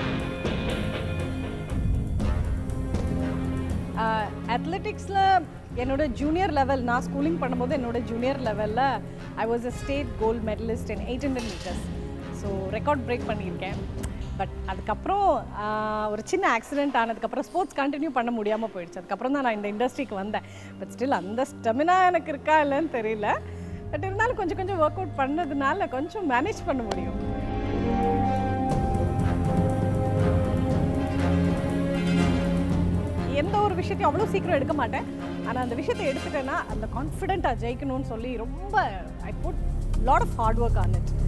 Speaker 14: அத்லெட்டிக்ஸில் என்னோட ஜூனியர் லெவல் நான் ஸ்கூலிங் பண்ணும்போது என்னோட ஜூனியர் லெவலில் I was a state gold medallist in eight hundred metres so record break பண்ணியிருக்கேன் பட் அதுக்கப்புறம் ஆஹ், ஒரு சின்ன ஆக்சிடென்ட் ஆனதுக்கப்புறம் ஸ்போர்ட்ஸ் கண்டினியூ பண்ண முடியாமல் போயிடுச்சு அதுக்கப்புறம் தான் நான் இந்த இண்டஸ்ட்ரிக்கு வந்தேன் பட் ஸ்டில் அந்த ஸ்டெமினா எனக்கு இருக்கா இல்லைன்னு தெரியல பட் இருந்தாலும் கொஞ்சம் கொஞ்சம் ஒர்க் அவுட் பண்ணதுனால கொஞ்சம் மேனேஜ் பண்ண முடியும் எந்த ஒரு விஷயத்தையும் அவ்வளோ சீக்கிரம் எடுக்க மாட்டேன் ஆனால் அந்த விஷயத்தை எடுத்துட்டேன்னா அந்த கான்ஃபிடென்ட்டாக ஜெயிக்கணும்னு சொல்லி ரொம்ப I put lot of hard work on it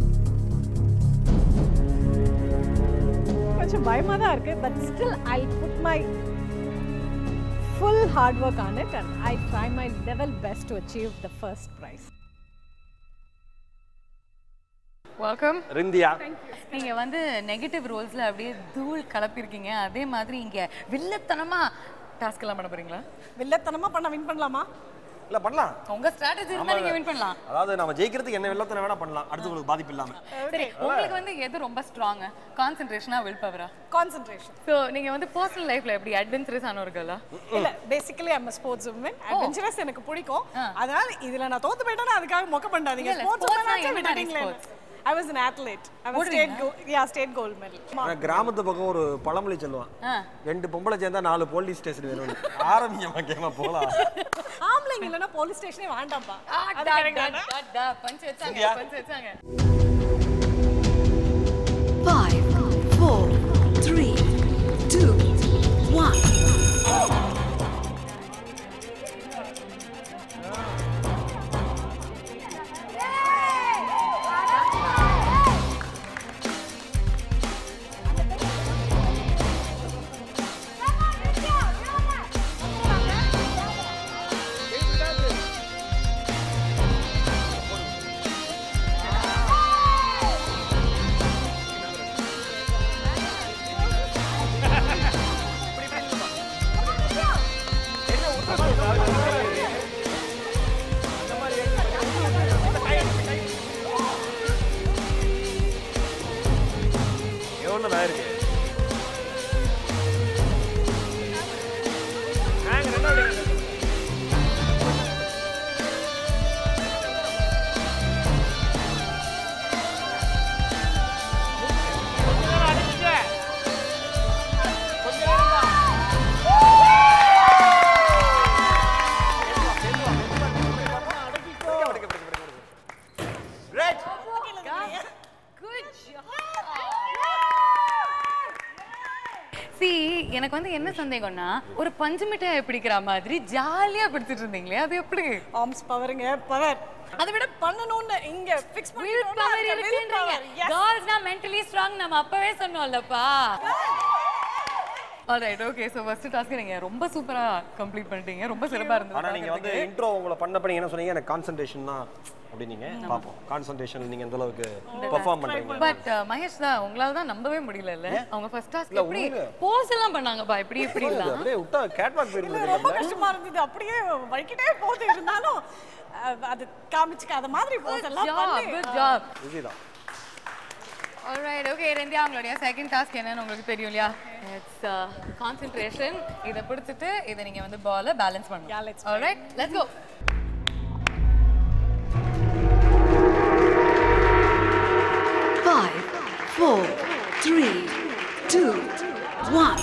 Speaker 14: கொஞ்சம் பயமாக தான் இருக்குது but still I put my full hard work on it and I try my level best to achieve the first prize
Speaker 3: welcome
Speaker 4: Rindhiya
Speaker 3: நீங்க வந்து நெகட்டிவ் ரோல்ஸ்ல அப்படியே தூள் கலப்பிருக்கீங்க அதே மாதிரி இங்க வில்லத்தனமா டாஸ்க் எல்லாம் பண்ண போறீங்களா
Speaker 14: வில்லத்தனமாக பண்ண வின் பண்ணலாமா
Speaker 4: இல்ல பண்ணலாம்
Speaker 3: உங்க ஸ்ட்ராட்டஜி இருந்தா நீங்க வின் பண்ணலாம்
Speaker 4: அதாவது நம்ம ஜெயிக்கிறதுக்கு என்ன வெள்ளத்தனை வேணா பண்ணலாம் அடுத்தவங்களுக்கு பாதிப்பு இல்லாம
Speaker 3: சரி உங்களுக்கு வந்து எது ரொம்ப ஸ்ட்ராங் கான்சென்ட்ரேஷனா வில் பவரா
Speaker 14: கான்சென்ட்ரேஷன்
Speaker 3: ஸோ நீங்க வந்து பர்சனல் லைஃப்ல எப்படி அட்வென்ச்சரஸ் ஆனவர்களா
Speaker 14: இல்ல basically I'm sports woman adventurous எனக்கு பிடிக்கும் அதனால இதுல நான் தோத்து போயிட்டேன்னா அதுக்காக மொக்க பண்ணாதீங்க
Speaker 3: இல்ல,
Speaker 14: ஸ்போர்ட்ஸ்
Speaker 3: sports னா
Speaker 14: உமன்
Speaker 3: என்ன மாதிரி
Speaker 14: விட்டுட்டீங்களே
Speaker 3: sports?
Speaker 14: I was an athlete. I was state gold, yeah, state gold medal.
Speaker 4: நான் கிராமத்து பக்கம் ஒரு பழமொழி சொல்லுவான் ரெண்டு பொம்பளை சேர்ந்தா நாலு போலீஸ் ஸ்டேஷன் வேணும் ஆரம்பிங்க கேமா போலாம்
Speaker 14: ஆம்பளைங்க இல்லைன்னா போலீஸ் ஸ்டேஷனே வேண்டாம்ப்பா அது
Speaker 3: டா,
Speaker 14: correct
Speaker 3: டா,
Speaker 14: தானே?
Speaker 3: டா, டா, பஞ்ச் வச்சாங்க
Speaker 4: சரியா?
Speaker 3: பஞ்ச் வச்சாங்க
Speaker 13: Five, four, three, two, one.
Speaker 4: எவ்வளோ நான் இருக்கு நாங்க ரெண்டாவது இடத்துல இருக்கோம். கொஞ்ச நேரம் அடிச்சுக்க. கொஞ்ச நேரம் தான். மெதுவா, மெதுவா, மெதுவா, மெதுவா, அடக்கிக்கோ. Great.
Speaker 3: சி எனக்கு வந்து என்ன சந்தேகம்னா ஒரு பஞ்சு மிட்டாயை பிடிக்கிற மாதிரி ஜாலியா பிடிச்சிட்டு இருந்தீங்களே அது எப்படி
Speaker 14: ஆர்ம்ஸ் பவருங்க பவர் அதை விட பண்ணணும்னு இங்க ஃபிக்ஸ் பண்ணி
Speaker 3: வில் பவர் இருக்குன்றீங்க கேர்ள்ஸ்னா மென்டலி ஸ்ட்ராங் நம்ம அப்பவே சொன்னோம்லப்பா alright okay so first task நீங்க ரொம்ப சூப்பரா கம்ப்ளீட் பண்ணிட்டீங்க ரொம்ப சிறப்பா இருந்தது
Speaker 4: ஆனா நீங்க வந்து இன்ட்ரோ உங்களை பண்ணப்ப நீங்க என்ன சொன்னீங்க எனக்கு கான்சன்ட்ரேஷன் தான் அப்படின்னீங்க பாப்போம் கான்சன்ட்ரேஷன் நீங்க எந்த அளவுக்கு பெர்ஃபார்ம் பண்றீங்க
Speaker 3: பட் மகேஷ் தான் உங்களால தான் நம்பவே முடியல அவங்க ஃபர்ஸ்ட் டாஸ்க்
Speaker 4: இல்ல,
Speaker 3: எப்படி
Speaker 4: உண்மையிலே.
Speaker 3: போஸ் எல்லாம் பண்ணாங்கப்பா இப்படி இப்படி
Speaker 4: இது
Speaker 3: எல்லாம்
Speaker 4: அப்படியே விட்டா கேட்வாக்
Speaker 14: ரொம்ப
Speaker 4: போயிருந்தது
Speaker 14: கஷ்டமா இருந்தது அப்படியே வலிக்கிட்டே போகுது இருந்தாலும் அஹ், அது காமிச்சுக்காத மாதிரி போஸ் எல்லாம் பண்ணி
Speaker 3: குட் ஜாப்
Speaker 4: இதுதான்
Speaker 3: ஆல்ரைட் ஓகே ரெண்டியா அவங்களுடைய செகண்ட் டாஸ்க் என்னன்னு உங்களுக்கு தெரியும் இல்லையா இட்ஸ் கான்சென்ட்ரேஷன் இதை பிடிச்சிட்டு இதை நீங்க வந்து பால பேலன்ஸ் பண்ணணும் alright let's go
Speaker 13: Five, four, three, two, one.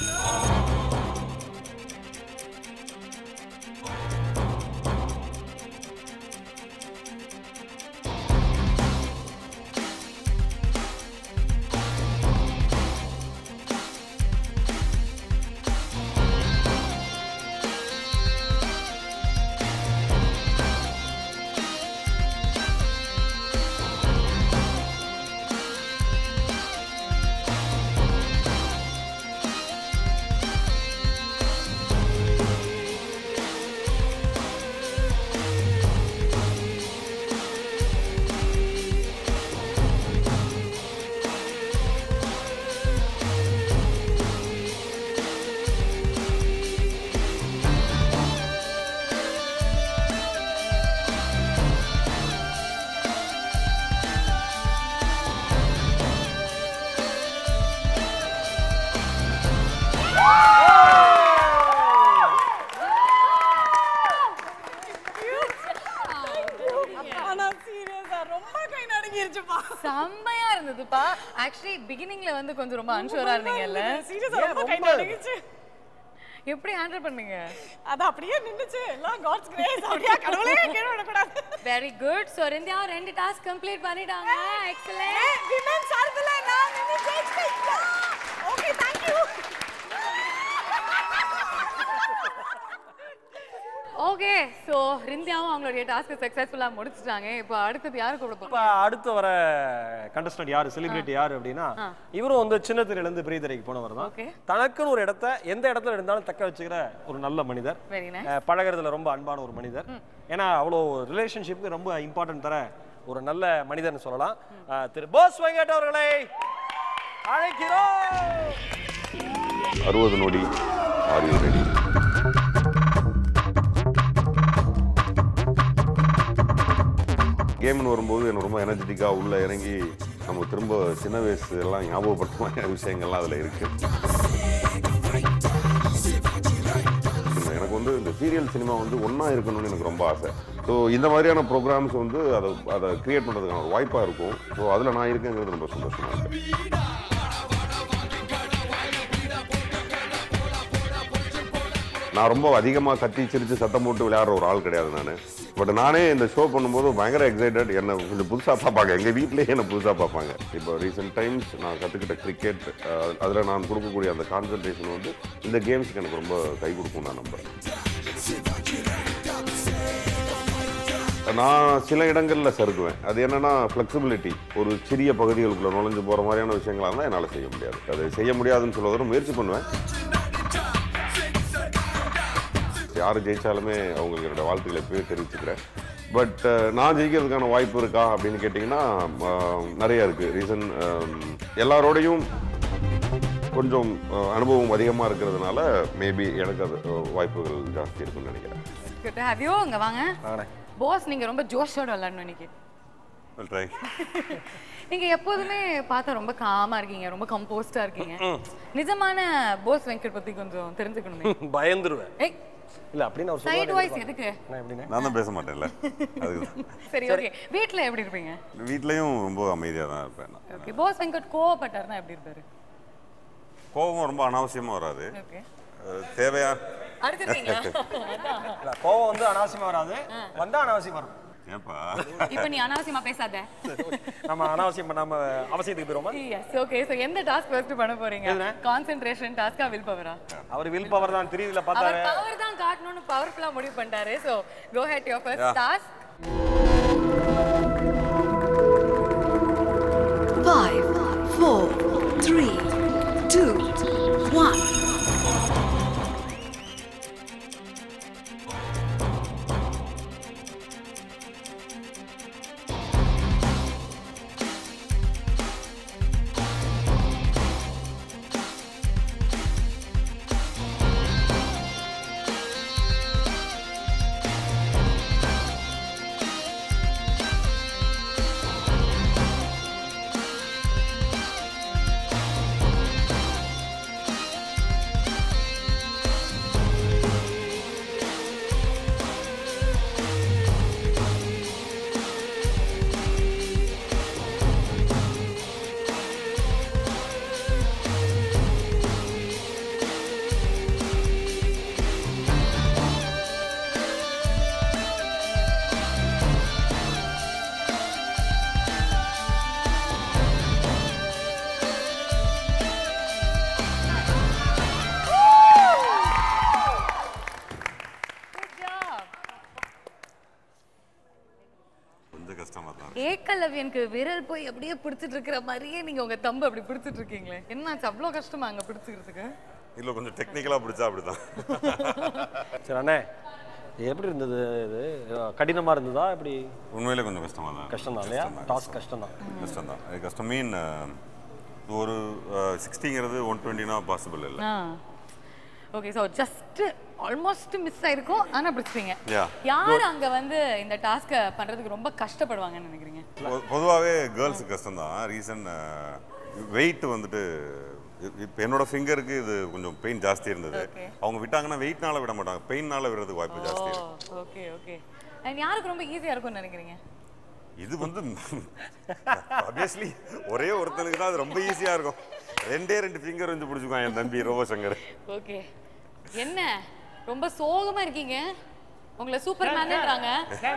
Speaker 14: ஆனா சீரியஸா ரொம்ப கை நடுங்கிருச்சுப்பா
Speaker 3: செம்மையா இருந்ததுப்பா ஆக்சுவலி பிகினிங்ல வந்து கொஞ்சம் ரொம்ப அன்ஷூரா இருந்தீங்கல்ல
Speaker 14: சீரியஸா ரொம்ப கை நடுங்கிச்சு
Speaker 3: எப்படி ஹேண்டில் பண்ணீங்க
Speaker 14: அது அப்படியே நின்னுச்சு எல்லாம் காட்ஸ் கிரேஸ் அப்படியே கடவுளே கீழ விடக்கூடாது
Speaker 3: வெரி குட் ஸோ ரெண்டியா ரெண்டு டாஸ்க் கம்ப்ளீட் பண்ணிட்டாங்க எக்ஸலென்ட்
Speaker 14: விமன் சார்பில் நான் நின்னு ஜெயிச்சிட்டேன் okay thank you
Speaker 3: okay so ரிந்தியாவும் அவங்களுடைய டாஸ்க் சக்ஸஸ்ஃபுல்லா முடிச்சிட்டாங்க இப்போ அடுத்தது யாரு கூட
Speaker 4: இப்ப அடுத்து வர கண்டஸ்டன்ட் யாரு செலிபிரிட்டி யாரு அப்படின்னா
Speaker 3: ஆ.
Speaker 4: இவரும் வந்து சின்ன திரையில இருந்து பெரிய திரைக்கு போனவர் தான்
Speaker 3: Okay.
Speaker 4: தனக்குன்னு ஒரு இடத்த எந்த இடத்துல இருந்தாலும் தக்க வச்சுக்கிற ஒரு நல்ல மனிதர்
Speaker 3: வெரி நைஸ்
Speaker 4: அஹ், பழகுறதுல ரொம்ப அன்பான ஒரு மனிதர் ஏன்னா அவ்வளோ ரிலேஷன்ஷிப்க்கு ரொம்ப இம்பார்ட்டன்ட் தர ஒரு நல்ல மனிதர்னு சொல்லலாம் அஹ், திரு போஸ் வெங்கட் அவர்களை அழைக்கிறோம்
Speaker 10: அறுபது நொடி ஆர் யூ ரெடி கேம்னு வரும்போது எனக்கு ரொம்ப எனர்ஜெட்டிக்காக உள்ளே இறங்கி நம்ம திரும்ப சின்ன வயசு எல்லாம் ஞாபகப்படுத்த மாதிரி விஷயங்கள்லாம் அதில் இருக்கு எனக்கு வந்து இந்த சீரியல் சினிமா வந்து ஒன்றா இருக்கணும்னு எனக்கு ரொம்ப ஆசை ஸோ இந்த மாதிரியான ப்ரோக்ராம்ஸ் வந்து அதை அதை கிரியேட் பண்ணுறதுக்கான ஒரு வாய்ப்பாக இருக்கும் ஸோ அதில் நான் இருக்கேங்கிறது ரொம்ப சந்தோஷமாக இருக்கு நான் ரொம்ப அதிகமாக கத்தி சிரித்து சத்தம் போட்டு விளையாடுற ஒரு ஆள் கிடையாது நான் பட் நானே இந்த ஷோ பண்ணும்போது பயங்கர எக்ஸைட்டட் என்னை கொஞ்சம் புதுசாக பார்ப்பாங்க எங்கள் வீட்டிலேயே என்னை புதுசாக பார்ப்பாங்க இப்போ ரீசெண்ட் டைம்ஸ் நான் கற்றுக்கிட்ட கிரிக்கெட் அதில் நான் கொடுக்கக்கூடிய அந்த கான்சன்ட்ரேஷன் வந்து இந்த கேம்ஸ்க்கு எனக்கு ரொம்ப கை கொடுக்கும் நான் நம்புறேன் நான் சில இடங்களில் சறுக்குவேன் அது என்னன்னா ஃப்ளெக்சிபிலிட்டி ஒரு சிறிய பகுதிகளுக்குள்ள நுழைஞ்சு போகிற மாதிரியான விஷயங்களாக இருந்தால் என்னால் செய்ய முடியாது அது செய்ய முடியாதுன்னு சொல்லுவதற்கு முயற்சி பண்ணுவேன் யார் ஜெயிச்சாலுமே அவங்களுக்கு என்னோட வாழ்த்துக்களை எப்பவே தெரிவிச்சுக்கிறேன் பட் நான் ஜெயிக்கிறதுக்கான வாய்ப்பு இருக்கா அப்படின்னு கேட்டிங்கன்னா அஹ், நிறைய இருக்குது ரீசன் எல்லாரோடையும் கொஞ்சம் அஹ், அனுபவம் அதிகமாக இருக்கிறதுனால மேபி எனக்கு அது அஹ், வாய்ப்புகள் ஜாஸ்தி இருக்குன்னு நினைக்கிறேன்
Speaker 3: குட் ஹேவ் யூ அங்க வாங்க பாஸ் நீங்க ரொம்ப ஜோஷோட விளையாடணும் இன்னைக்கு
Speaker 10: ட்ரை
Speaker 3: நீங்க எப்போதுமே பார்த்தா ரொம்ப காமா இருக்கீங்க ரொம்ப கம்போஸ்டா இருக்கீங்க நிஜமான போஸ் வெங்கட் பத்தி கொஞ்சம் தெரிஞ்சுக்கணுமே
Speaker 4: பயந்துருவேன்
Speaker 3: ஏய்
Speaker 4: இல்ல அப்படின்னு அவர்
Speaker 3: சைடு
Speaker 4: சொல்லுவாரு
Speaker 3: வாய்ஸ் எதுக்கு
Speaker 4: நான் எப்படின்னா
Speaker 10: நான் தான் பேச மாட்டேன்ல அதுக்கு
Speaker 3: சரி ஓகே வீட்ல எப்படி இருப்பீங்க
Speaker 10: வீட்லேயும் ரொம்ப அமைதியாக தான் இருப்பேன் நான்
Speaker 3: ஓகே போஸ் வெங்கட் கோவப்பட்டாருன்னா எப்படி இருப்பாரு
Speaker 10: கோபம் ரொம்ப அனாவசியமாக வராது
Speaker 3: ஓகே
Speaker 10: அஹ், தேவையா
Speaker 3: அடுத்துட்டீங்களா
Speaker 4: இல்ல, கோவம் வந்து அனாவசியமா வராது வந்தா அனாவசியம் வரும்
Speaker 10: ஏன்பா
Speaker 3: இப்போ நீ அனாவசியமா பேசாத
Speaker 4: நம்ம அனாவசியம் பண்ணாம அவசியத்துக்கு போயிருவோமா
Speaker 3: எஸ் ஓகே சோ எந்த டாஸ்க் ஃபர்ஸ்ட் பண்ண போறீங்க கான்சென்ட்ரேஷன் டாஸ்கா வில் பவரா
Speaker 4: அவர் வில் பவர் தான் தெரியுதுல
Speaker 3: அவர்
Speaker 4: பார்த்தாரு
Speaker 3: பவர் தான் காட்டணும்னு பவர்ஃபுல்லா முடிவு பண்ணிட்டாரு so go ahead your first
Speaker 10: Yeah.
Speaker 3: Task
Speaker 13: Five, four, three, two, one.
Speaker 10: கொஞ்சம் கஷ்டமாக தான்
Speaker 3: ஏக்கலவ்யனுக்கு விரல் போய் அப்படியே பிடிச்சிட்டு இருக்கிற மாதிரியே நீங்க உங்க தம்பு அப்படி பிடிச்சிட்டு இருக்கீங்களே என்னாச்சு அவ்வளோ கஷ்டமா அங்க பிடிச்சிக்கிறதுக்கு
Speaker 10: இல்லை கொஞ்சம் டெக்னிக்கலாக பிடிச்சா அப்படி தான்
Speaker 4: சரி அண்ணே இது எப்படி இருந்தது இது கடினமா இருந்ததா எப்படி
Speaker 10: உண்மையிலே கொஞ்சம் கஷ்டமாக தான்
Speaker 4: கஷ்டம் தான் இல்லையா டாஸ்க் கஷ்டம் தான்
Speaker 10: கஷ்டம் தான் அது கஷ்டம் மீன் ஒரு சிக்ஸ்டிங்கிறது ஒன் டுவெண்ட்டினா பாசிபிள் இல்லை
Speaker 3: okay so just almost miss ஆயிருக்கும் ஆனா பிடிச்சிட்டீங்க
Speaker 10: Yeah.
Speaker 3: யார் அங்க வந்து இந்த டாஸ்க்கை பண்றதுக்கு ரொம்ப கஷ்டப்படுவாங்கன்னு நினைக்கிறீங்க
Speaker 10: பொதுவாகவே கேர்ள்ஸுக்கு கஷ்டம் தான் ரீசன் வெயிட் வந்துட்டு இப்போ என்னோட ஃபிங்கருக்கு இது கொஞ்சம் பெயின் ஜாஸ்தி இருந்தது
Speaker 3: Okay.
Speaker 10: அவங்க விட்டாங்கன்னா வெயிட்னால விட மாட்டாங்க பெயின்னால விடுறதுக்கு வாய்ப்பு ஜாஸ்தி இருக்கு
Speaker 3: ஓகே ஓகே அண்ட் யாருக்கு ரொம்ப ஈஸியா இருக்கும்னு நினைக்கிறீங்க
Speaker 10: இது வந்து ஆப்வியஸ்லி ஒரே ஒருத்தனுக்கு தான் அது ரொம்ப ஈஸியாக இருக்கும் ரெண்டே ரெண்டு ஃபிங்கர் வந்து பிடிச்சிக்குவான் என் தம்பி ரோபசங்கர்
Speaker 3: ஓகே என்ன ரொம்ப சோகமா இருக்கீங்க உங்களை சூப்பர் மேன்ன்றாங்க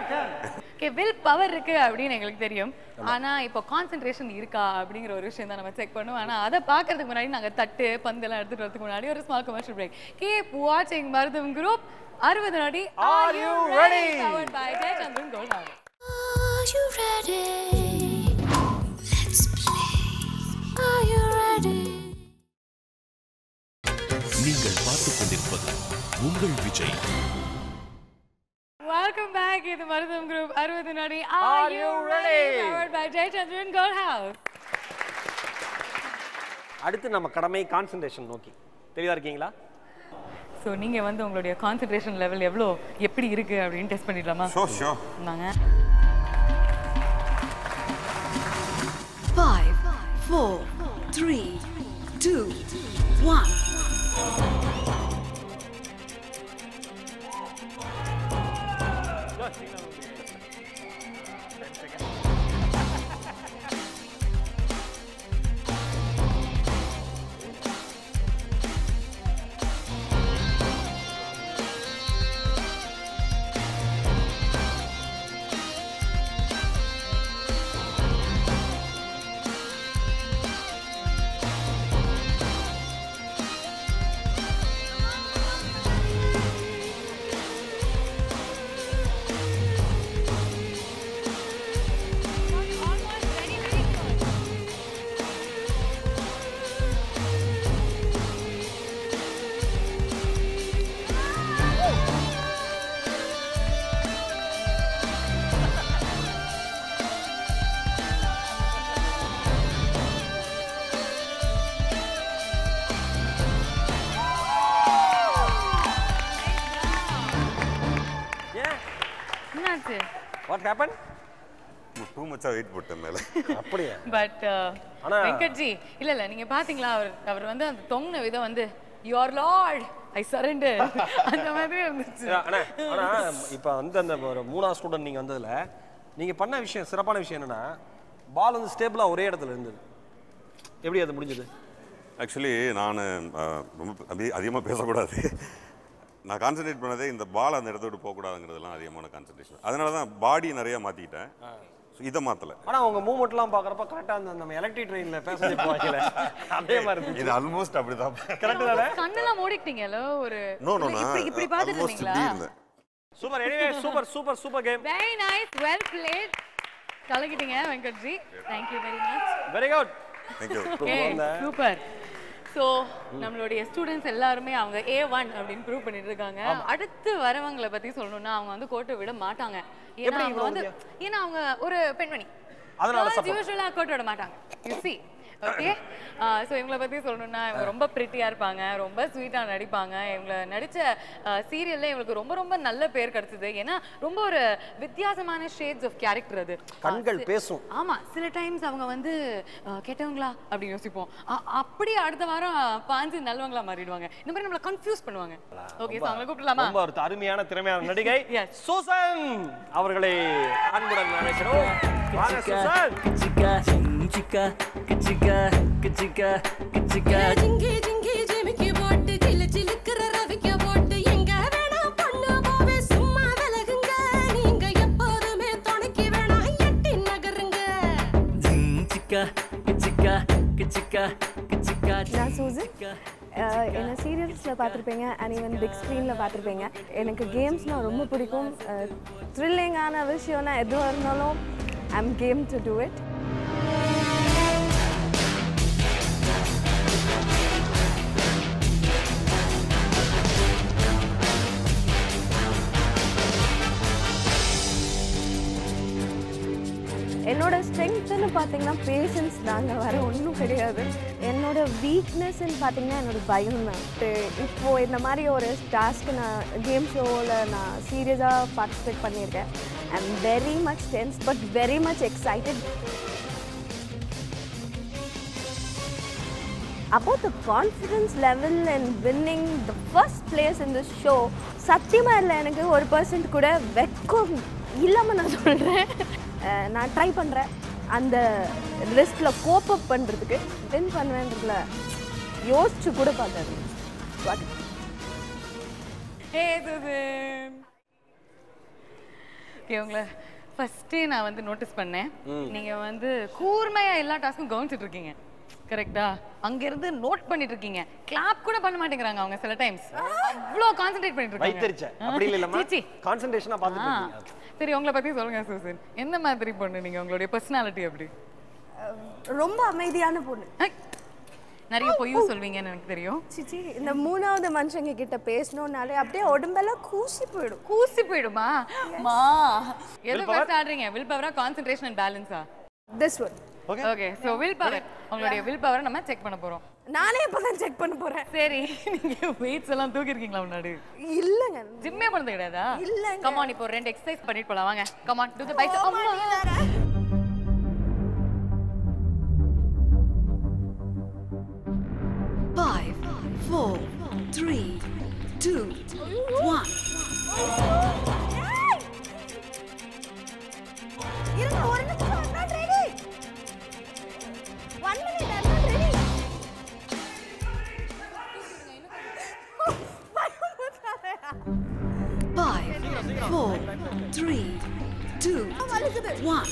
Speaker 3: ஓகே வில் பவர் இருக்கு அப்படின்னு எங்களுக்கு தெரியும் ஆனா இப்போ கான்சென்ட்ரேஷன் இருக்கா அப்படிங்கிற ஒரு விஷயம் தான் நம்ம செக் பண்ணுவோம் ஆனா அதை பார்க்கறதுக்கு முன்னாடி நாங்க தட்டு பந்தெல்லாம் எடுத்துட்டு வரதுக்கு முன்னாடி ஒரு ஸ்மால் கமர்ஷியல் பிரேக் கீப் வாட்சிங் மருதம் குரூப் அறுபது நொடி
Speaker 2: Are you ready?
Speaker 3: Powered by Jayachandran gold house
Speaker 2: Are you ready? Let's play. Are you ready?
Speaker 1: நீங்கள் பார்த்துக் கொண்டிருப்பது உங்கள் விஜய்
Speaker 3: வெல்கம் பேக் இது மருதம் குரூப் அறுபது நொடி
Speaker 4: Are
Speaker 3: are you
Speaker 4: you
Speaker 3: ready
Speaker 4: ready?
Speaker 3: Powered by Jayachandran gold house
Speaker 4: அடுத்து நம்ம கடமை கான்சென்ட்ரேஷன் நோக்கி தெளிவா இருக்கீங்களா
Speaker 3: ஸோ நீங்க வந்து உங்களுடைய கான்சென்ட்ரேஷன் லெவல் எவ்வளோ எப்படி இருக்கு அப்படின்னு டெஸ்ட் பண்ணிடலாமா
Speaker 10: Sure, sure.
Speaker 3: நாங்க
Speaker 13: Five, four, three, two, one.
Speaker 3: என்னாச்சு
Speaker 4: வாட் ஹேப்பன்
Speaker 10: டூ மச்சா வெயிட் போட்டேன் மேலே
Speaker 4: அப்படியா
Speaker 3: பட்
Speaker 4: ஆனா-
Speaker 3: வெங்கட்ஜி இல்ல இல்ல நீங்க பாத்தீங்களா அவர் அவர் வந்து அந்த தொங்கின விதம் வந்து யுவர் லார்ட் ஐ சரண்டர் அந்த மாதிரி இருந்துச்சு
Speaker 4: அண்ணா ஆனா இப்போ வந்து அந்த ஒரு மூணாவது ஸ்டூடெண்ட் நீங்க வந்ததுல நீங்க பண்ண விஷயம் சிறப்பான விஷயம் என்னன்னா பால் வந்து ஸ்டேபிளா ஒரே இடத்துல இருந்தது எப்படி அது முடிஞ்சது
Speaker 10: ஆக்சுவலி நான் ரொம்ப அதிகமாக பேசக்கூடாது நான் கான்சென்ட்ரேட் பண்ணதே இந்த பால் அந்த இடத்த விட்டு போகக்கூடாதுங்கிறதுலாம் அதிகமான கான்சென்ட்ரேஷன் அதனால தான் பாடி நிறைய மாற்றிக்கிட்டேன் ஸோ இதை மாற்றலை
Speaker 4: ஆனா உங்க மூவ்மெண்ட்லாம் பாக்குறப்ப கரெக்டா அந்த நம்ம எலக்ட்ரிக் ட்ரெயின்ல பேசஞ்சர் போவாங்கல அதே மாதிரி இருந்துச்சு
Speaker 10: இது ஆல்மோஸ்ட் அப்படி தான்
Speaker 4: கரெக்ட் தானே
Speaker 3: கண்ணெல்லாம் மூடிட்டீங்கல்ல ஒரு
Speaker 10: நோ நோ
Speaker 3: இல்ல,
Speaker 10: நான்
Speaker 3: இப்படி இப்படி பாத்துட்டு
Speaker 10: ஆல்மோஸ்ட்
Speaker 3: இருந்தீங்களா
Speaker 10: இப்படி இருந்தேன்
Speaker 4: super anyway super super super game
Speaker 3: very nice well played கலக்கிட்டீங்க Venkatji thank you very much
Speaker 4: very good
Speaker 10: thank you
Speaker 3: okay super so நம்மளுடைய ஸ்டூடெண்ட்ஸ் எல்லாருமே அவங்க ஏ ஒன் அப்படின்னு ப்ரூவ் பண்ணிட்டு இருக்காங்க அடுத்து வரவங்களை பத்தி சொல்லணும்னா அவங்க வந்து கோட்டை விட மாட்டாங்க ஏன்னா
Speaker 4: எப்படி
Speaker 3: அவங்க
Speaker 4: இவ்வளவு
Speaker 3: வந்து ஏன்னா அவங்க ஒரு பெண்மணி
Speaker 4: அதனால support.
Speaker 3: யூஸ்வலாக கோட்டை விட மாட்டாங்க யூ சி ஓகே ஸோ இவங்களை பத்தி சொல்லணும்னா இவங்க ரொம்ப பிரிட்டியா இருப்பாங்க ரொம்ப ஸ்வீட்டா நடிப்பாங்க இவங்க நடிச்ச சீரியல்ல இவங்களுக்கு ரொம்ப ரொம்ப நல்ல பேர் கிடைச்சது ஏன்னா ரொம்ப ஒரு வித்தியாசமான ஷேட்ஸ் ஆஃப் கேரக்டர் அது
Speaker 4: கண்கள் பேசும்
Speaker 3: ஆமா சில டைம்ஸ் அவங்க வந்து அஹ், கெட்டவங்களா அப்படின்னு யோசிப்போம் அ- அப்படியே அடுத்த வாரம் பாஞ்சு நல்லவங்களா மாறிடுவாங்க இந்த மாதிரி நம்மள கன்ஃபியூஸ் பண்ணுவாங்க ஓகே ஸோ அவங்களை கூப்பிடலாமா
Speaker 4: ரொம்ப ஒரு அருமையான திறமையான நடிகை சூசன் அவர்களை அன்புடன் அழைக்கிறோம் வாங்க சூசன்
Speaker 2: ஜிங்கி ஜிங்கி ஜிமிக்கி போட்டு ஜிலு ஜிலுக்குற ரவிக்க போட்டு எங்க வேணா பொண்ணு போவே சும்மா விலகுங்க நீங்க எப்போதுமே துணைக்கு வேணா எட்டி நகருங்க
Speaker 15: நான் சூசன் அஹ் என்னை சீரியல்ஸில் பார்த்துருப்பீங்க அண்ட் ஈவன் பிக் ஸ்க்ரீனில் பார்த்துருப்பீங்க எனக்கு கேம்ஸ்னால் ரொம்ப பிடிக்கும் த்ரில்லிங்கான விஷயம்னா எதுவாக இருந்தாலும் I'm game to do it என்னோட ஸ்ட்ரென்த்துன்னு பார்த்தீங்கன்னா பேஷன்ஸ் தாங்க வேற ஒன்றும் கிடையாது என்னோட வீக்னஸ்ன்னு பார்த்தீங்கன்னா என்னோட பயம் தான் இப்போ இந்த மாதிரி ஒரு டாஸ்க்கு நான் கேம் ஷோவில் நான் சீரியஸாக பார்ட்டிசிபேட் பண்ணியிருக்கேன் I am very much tense but very much excited about the confidence level and winning the first place in this show சத்தியமாக இல்லை எனக்கு ஒரு பர்சன்ட் கூட வெக்கம் இல்லாமல் நான் சொல்கிறேன் நான் ட்ரை பண்ணுறேன் அந்த லிஸ்ட்டில் கோப் அப் பண்ணுறதுக்கு வின் பண்ணுவேன்றதுல யோசிச்சு கூட பார்த்தேன் But
Speaker 3: ஹே சுசன் ஓகே உங்களை ஃபர்ஸ்டே நான் வந்து நோட்டீஸ் பண்ணேன் நீங்க வந்து கூர்மையா எல்லா டாஸ்க்கும் கவனிச்சிட்டு இருக்கீங்க கரெக்டா அங்க இருந்து நோட் பண்ணிட்டு இருக்கீங்க கிளாப் கூட பண்ண மாட்டேங்கிறாங்க அவங்க சில டைம்ஸ் அவ்வளோ கான்சென்ட்ரேட் பண்ணிட்டு இருக்காங்க
Speaker 4: வைத்தறிச்ச அப்படி இல்லம்மா
Speaker 3: சீச்சி.
Speaker 4: கான்சன்ட்ரேஷனா
Speaker 3: ஆ,
Speaker 4: பார்த்துட்டு இருக்கீங்க
Speaker 3: சரி உங்களை பத்தி சொல்லுங்க சூசன் எந்த மாதிரி பொண்ணு நீங்க உங்களுடைய பர்சனாலிட்டி அப்படி
Speaker 15: ரொம்ப அமைதியான பொண்ணு
Speaker 3: நிறைய பொய்யும் சொல்வீங்கன்னு எனக்கு தெரியும்
Speaker 15: சிச்சி இந்த மூணாவது மனுஷங்க கிட்ட பேசணும்னாலே அப்படியே உடம்பெல்லாம் கூசி போயிடும்
Speaker 3: கூசி போயிடுமா மா எது
Speaker 15: Willpower?
Speaker 3: ஃபர்ஸ்ட் ஆடுறீங்க வில் பவரா கான்சென்ட்ரேஷன் அண்ட் பேலன்ஸா
Speaker 15: this one
Speaker 3: okay so will power உங்களுடைய வில் பவரை நம்ம செக் பண்ண போறோம்
Speaker 15: நானே இப்பதான் செக் பண்ண போறேன்
Speaker 3: சரி நீங்க வெயிட்ஸ் எல்லாம் தூக்கி இருக்கீங்களா முன்னாடி
Speaker 15: இல்லங்க
Speaker 3: ஜிம்மே பண்ணது கிடையாதா
Speaker 15: இல்லங்க.
Speaker 3: கமான் இப்போ ரெண்டு எக்ஸசைஸ் பண்ணிட்டு போலாம் வாங்க கமான் டு தி பைசெப் அம்மா
Speaker 13: Five, four, three, two, one. Five, four, three, two, one.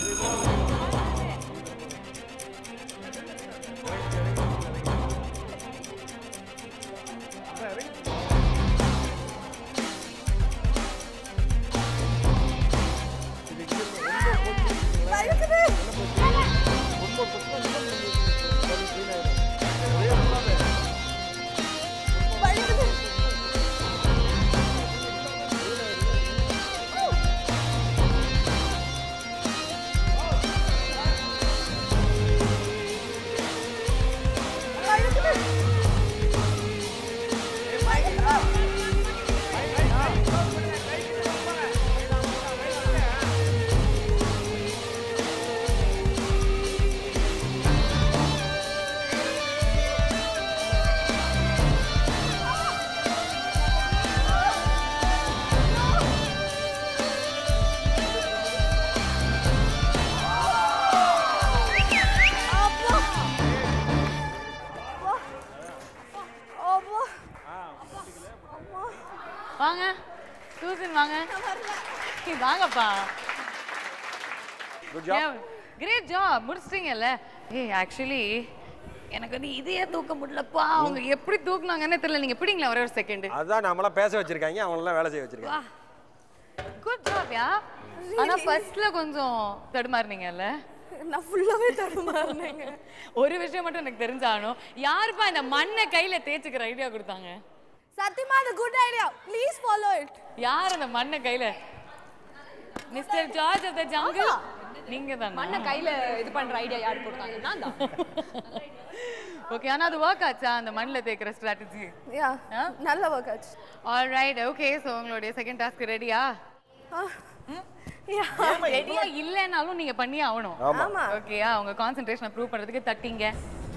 Speaker 3: வாங்க சூசன் வாங்க ஏய், வாங்கப்பா
Speaker 4: குட் ஜாப்
Speaker 3: கிரேட் ஜாப் முடிச்சிட்டீங்கல்ல ஏய் ஆக்சுவலி எனக்கு வந்து இதையே தூக்க முடியலப்பா அவங்க எப்படி தூக்குனாங்கன்னு தெரியல நீங்க பிடிங்களா ஒரே ஒரு செகண்ட்
Speaker 4: அதான் நம்மளாம் பேச வச்சிருக்காங்க அவங்களெல்லாம் வேலை செய்ய வச்சிருக்காங்க
Speaker 3: குட் ஜாப் யா ஆனா ஃபர்ஸ்ட்ல கொஞ்சம் தடுமாறுனீங்கல்ல
Speaker 15: நான் ஃபுல்லாவே தடுமாறினேங்க
Speaker 3: ஒரு விஷயம் மட்டும் எனக்கு தெரிஞ்சாகணும் யாருப்பா இந்த மண்ணை கையில தேய்ச்சிக்கிற ஐடியா கொடுத்தாங்க
Speaker 15: சத்தியமா அது good idea please follow it
Speaker 3: யார் அந்த மண்ணை கையில mister George of the jungle நீங்க தான்
Speaker 16: மண்ணை கையில இது பண்ற ஐடியா யார் கொடுத்தாங்க நான் தான்
Speaker 3: ஓகே ஆனா அது ஒர்க் ஆச்சா அந்த மண்ணுல தேய்க்கிற ஸ்ட்ராட்டஜி
Speaker 15: யா நல்ல ஒர்க் ஆச்சு
Speaker 3: ஆல் ரைட் ஓகே ஸோ உங்களுடைய செகண்ட் டாஸ்க் ரெடியா ரெடியா இல்லைனாலும் நீங்க பண்ணி ஆகணும்
Speaker 4: ஆமா. ஆமா.
Speaker 3: ஓகேயா உங்க கான்சென்ட்ரேஷனை ப்ரூவ் பண்றதுக்கு தட்டிங்க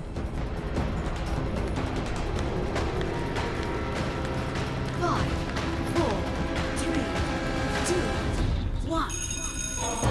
Speaker 13: Five, four, three, two, one.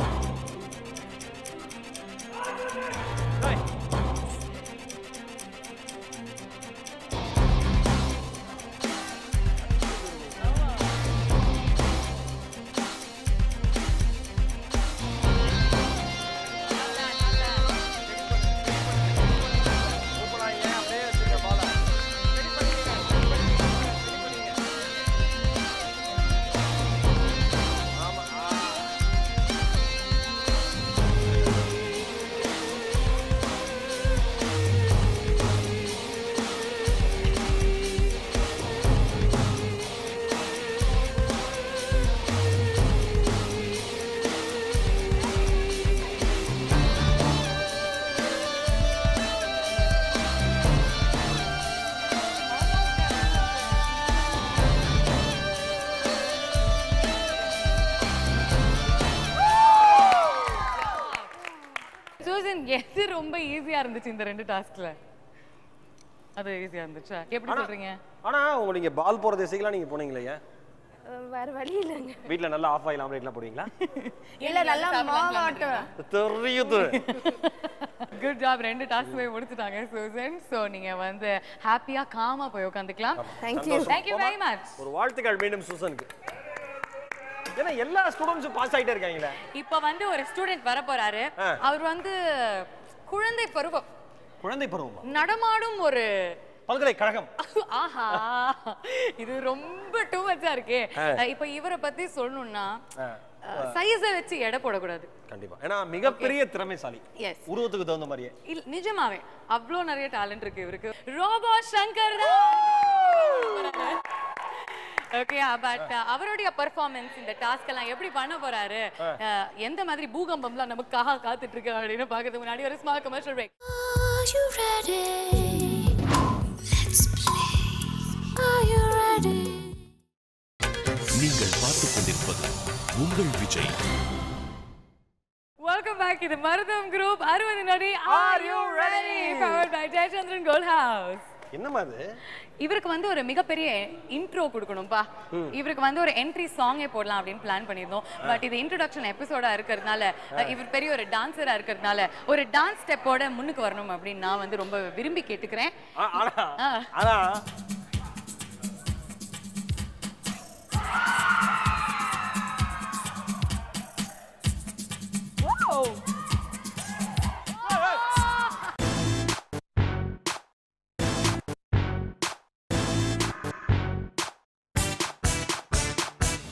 Speaker 3: Susan எது ரொம்ப ஈஸியா இருந்துச்சு இந்த ரெண்டு டாஸ்க்ல அது ஈஸியா இருந்துச்சா எப்படி
Speaker 4: ஆனா-
Speaker 3: சொல்றீங்க
Speaker 4: ஆனா உங்க நீங்க பால் போற திசைக்கெல்லாம் நீங்க போனீங்களே ஏன்
Speaker 15: வேற வழி இல்லைங்க
Speaker 4: வீட்ல நல்லா ஆஃப் ஆயில் ஆம்லேட்லாம் போடுவீங்களா
Speaker 15: இல்ல நல்லா மாவாட்டுவேன்
Speaker 4: தெரியுது
Speaker 3: குட் ஜாப் ரெண்டு டாஸ்க் போய் முடிச்சிட்டாங்க சூசன் சோ நீங்க வந்து ஹாப்பியா காமா போய் உட்காந்துக்கலாம்
Speaker 4: சந்தோஷம்.
Speaker 3: தேங்க் யூ வெரி மச்
Speaker 4: ஒரு வாழ்த்துக்கள் மீண்டும் சுசனுக்கு ஏன்னா எல்லா ஸ்டூடெண்ட்ஸும் பாஸ் ஆயிட்டே இருக்காங்களே
Speaker 3: இப்போ வந்து ஒரு ஸ்டூடெண்ட் வர போறாரு
Speaker 4: ஆ.
Speaker 3: அவர் வந்து குழந்தை பருவம்
Speaker 4: குழந்தை பருவமா
Speaker 3: நடமாடும் ஒரு
Speaker 4: பல்கலைக்கழகம்
Speaker 3: ஆஹா இது ரொம்ப டூ மச்சா இருக்கே
Speaker 4: ஆ.
Speaker 3: இப்போ இவரை பத்தி சொல்லணும்னா
Speaker 4: ஆ.
Speaker 3: சைஸை வச்சு எடை போடக்கூடாது
Speaker 4: கண்டிப்பா ஏன்னா மிகப்பெரிய திறமைசாலி
Speaker 3: எஸ்
Speaker 4: உருவத்துக்கு தகுந்த மாதிரியே
Speaker 3: இல்ல நிஜமாவே அவ்வளோ நிறைய டேலண்ட் இருக்கு இவருக்கு ரோபோ சங்கர் ஓகே பட் அவருடைய பெர்ஃபார்மன்ஸ் இந்த டாஸ்க் எல்லாம் எப்படி பண்ண போறாரு
Speaker 4: ஆ.
Speaker 3: அஹ், எந்த மாதிரி பூகம்பம்லாம் நமக்காக காத்துட்டு இருக்கு அப்படின்னு பாக்கிறதுக்கு முன்னாடி ஒரு small commercial break
Speaker 2: Are you ready? Let's play. Are you ready?
Speaker 1: நீங்கள் பார்த்துக் கொண்டிருப்பது உங்கள் விஜய்
Speaker 3: வெல்கம் பேக் இது மருதம் குரூப் அறுபது நொடி are you ready powered by Jayachandran gold house
Speaker 4: என்னம்மா அது
Speaker 3: இவருக்கு வந்து ஒரு மிகப்பெரிய இன்ட்ரோ கொடுக்கணும்ப்பா
Speaker 4: ம்.
Speaker 3: இவருக்கு வந்து ஒரு என்ட்ரி சாங்கே போடலாம் அப்படின்னு பிளான் பண்ணியிருந்தோம் பட் இது இன்ட்ரோடக்ஷன் எபிசோடா இருக்கிறதுனால அஹ், இவர் பெரிய ஒரு டான்சரா இருக்கிறதுனால ஒரு டான்ஸ் ஸ்டெப்போட முன்னுக்கு வரணும் அப்படின்னு நான் வந்து ரொம்ப விரும்பி கேட்டுக்கிறேன்
Speaker 4: ஆ, ஆனா
Speaker 3: ஆ.
Speaker 4: ஆனா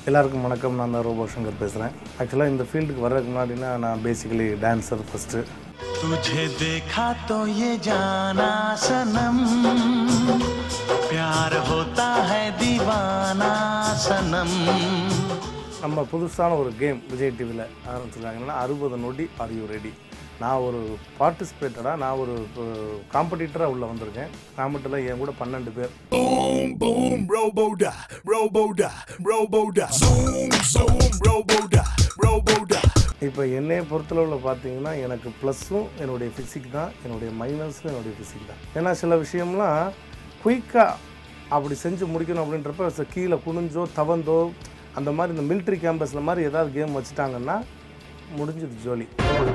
Speaker 5: எல்லாருக்கும் வணக்கம் நான் தான் ரோபோ சங்கர் பேசுகிறேன் ஆக்சுவலாக இந்த ஃபீல்டுக்கு வர்றதுக்கு முன்னாடினா நான் பேசிக்கலி டான்ஸர் ஃபஸ்ட்டு
Speaker 17: तुझे देखा तो ये जाना सनम प्यार होता है दीवाना सनम
Speaker 5: நம்ம புதுசான ஒரு கேம் விஜய் டிவியில் ஆரம்பிச்சிருக்காங்கன்னா அறுபது நொடி ஆர் யூ ரெடி நான் ஒரு பார்ட்டிசிபேட்டடாக நான் ஒரு காம்படிட்டராக உள்ளே வந்திருக்கேன் காம்படிட்டரில் என் கூட பன்னெண்டு பேர்
Speaker 17: Boom boom roboda roboda roboda zoom zoom roboda roboda
Speaker 5: இப்போ என்னைய பொறுத்தளவில் பார்த்தீங்கன்னா எனக்கு ப்ளஸ்ஸும் என்னுடைய ஃபிசிக் தான் என்னுடைய மைனஸும் என்னுடைய ஃபிசிக் தான் ஏன்னா சில விஷயம்லாம் குயிக்காக அப்படி செஞ்சு முடிக்கணும் அப்படின்றப்ப ச- கீழே குனிஞ்சோ தவந்தோ அந்த மாதிரி இந்த மிலிட்ரி கேம்பஸில் மாதிரி ஏதாவது கேம் வச்சுட்டாங்கன்னா முடிஞ்சது ஜோலி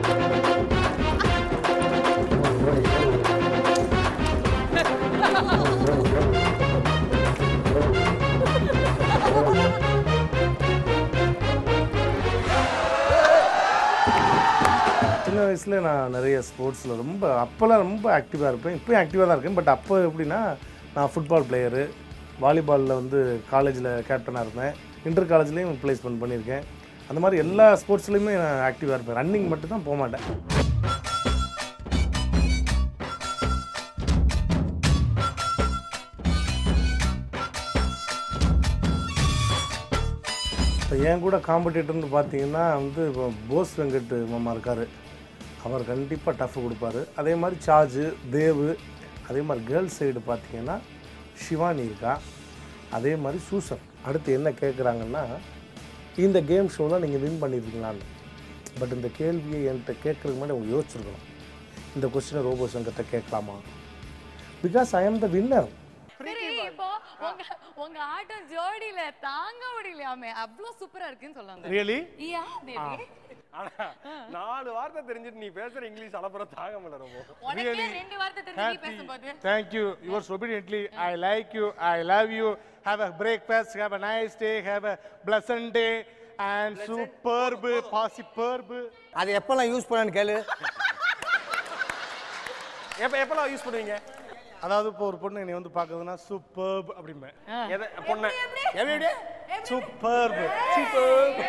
Speaker 5: சின்ன வயசில் நான் நிறைய ஸ்போர்ட்ஸில் ரொம்ப அப்போல்லாம் ரொம்ப ஆக்டிவாக இருப்பேன் இப்போயும் ஆக்டிவாக தான் இருக்கேன் பட் அப்போ எப்படின்னா நான் ஃபுட்பால் பிளேயரு வாலிபாலில் வந்து காலேஜில் கேப்டனாக இருந்தேன் இன்டர் காலேஜ்லேயும் ப்ளேஸ்மெண்ட் பண்ணியிருக்கேன் அந்த மாதிரி எல்லா ஸ்போர்ட்ஸ்லையுமே நான் ஆக்டிவாக இருப்பேன் ரன்னிங் மட்டும் தான் போக மாட்டேன் இப்போ என் கூட காம்படிட்டர்னு பார்த்தீங்கன்னா வந்து இப்போ போஸ் வெங்கட் மாமா இருக்கார் அவர் கண்டிப்பாக டஃப் கொடுப்பாரு அதே மாதிரி சார்ஜு தேவு அதே மாதிரி கேர்ள்ஸ் சைடு பார்த்தீங்கன்னா ஷிவானி இருக்கா அதே மாதிரி சூசன் அடுத்து என்ன கேட்குறாங்கன்னா இந்த கேம் ஷோவில் நீங்கள் வின் பண்ணியிருக்கீங்களான்னு பட் இந்த கேள்வியை என்கிட்ட கேட்குறதுக்கு முன்னாடி அவங்க யோசிச்சிருக்கணும் இந்த கொஸ்டினை ரோபோ சங்கர்கிட்ட கேட்கலாமா பிகாஸ் ஐ ஆம் த வின்னர்
Speaker 3: சரி இப்போ உங்க உங்க ஆட்டம் ஜோடியில தாங்க முடியலையாமே அவ்வளோ சூப்பரா இருக்குன்னு சொல்லுவாங்க
Speaker 5: Really?
Speaker 3: யா பேபி
Speaker 4: ஆனா நாலு வார்த்தை தெரிஞ்சுட்டு நீ பேசுற இங்கிலீஷ் அலப்புறம் தாங்க முடியல ரொம்ப
Speaker 3: உனக்கே ரெண்டு வார்த்தை தெரிஞ்சு நீ பேசும்போது
Speaker 5: Thank you. Yours obediently. I like you. I love you. Have a breakfast. Have a nice day. Have a pleasant day. And superb, superb.
Speaker 12: அது எப்போல்லாம் யூஸ் பண்ணான்னு கேளு
Speaker 4: எப்ப எப்பலாம் யூஸ் பண்ணுவீங்க
Speaker 5: அதாவது இப்போ ஒரு பொண்ணு என்னை வந்து பார்க்குதுன்னா சூப்பர்ப் அப்படிம்பேன்
Speaker 4: எதை பொண்ணு
Speaker 5: எப்படி எப்படி சூப்பர்ப் சூப்பர்ப்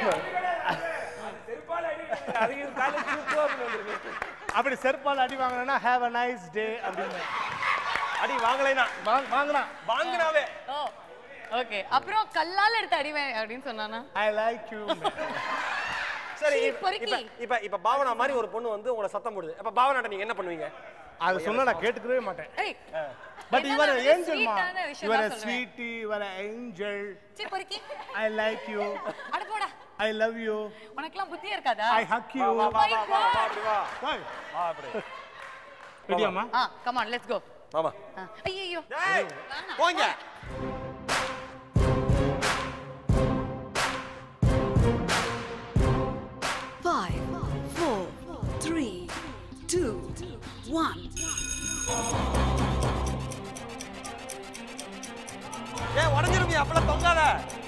Speaker 5: அப்படி செருப்பால் அடி வாங்கினா ஹேவ் அ நைஸ் டே அப்படின்னு
Speaker 4: அடி வாங்கலைனா
Speaker 5: வாங்கினா
Speaker 4: வாங்கினாவே
Speaker 3: ஓ ஓகே அப்புறம் கல்லால எடுத்து அடிவேன் அப்படின்னு சொன்னானா
Speaker 5: ஐ லைக் யூ
Speaker 4: சரி
Speaker 3: சீ,
Speaker 4: இப்ப
Speaker 3: பொறுக்கி.
Speaker 4: இப்ப- இப்ப இப்ப பாவனா மாதிரி ஒரு பொண்ணு வந்து உங்களை சத்தம் போடுது அப்ப பாவனாட்ட நீங்க என்ன பண்ணுவீங்க
Speaker 5: அது சொன்னா நான் கேட்டுக்கவே மாட்டேன்
Speaker 3: ஏய்
Speaker 5: பட்
Speaker 3: என்ன
Speaker 5: யுவர்
Speaker 3: நான்
Speaker 5: ஏஞ்சல் மா
Speaker 3: sweet-ஆன விஷயம்
Speaker 5: யுவர்
Speaker 3: தான் சொல்லுவேன்.
Speaker 5: ஸ்வீட்டி யுவர் ஏஞ்சல்
Speaker 3: சரி பொறுக்கி
Speaker 5: ஐ லைக் யூ
Speaker 3: அட போடா
Speaker 5: ஐ லவ் யூ
Speaker 3: உனக்கெல்லாம் புத்தியே இருக்காதா
Speaker 5: ஐ ஹக் யூ
Speaker 4: வா, வா,
Speaker 3: my
Speaker 4: வா, வா, வா,
Speaker 3: God.
Speaker 4: அப்படி வா.
Speaker 5: Bye.
Speaker 4: வா, அப்படி.
Speaker 5: ரெடியாமா
Speaker 3: ஆ கம் ஆன் லெட்ஸ் கோ
Speaker 4: ஆமா
Speaker 3: ஐயோ
Speaker 4: டேய், போங்க
Speaker 13: Five, four, three, two, one.
Speaker 4: ஏன் உடஞ்சிருங்க அப்பெல்லாம் தொங்காத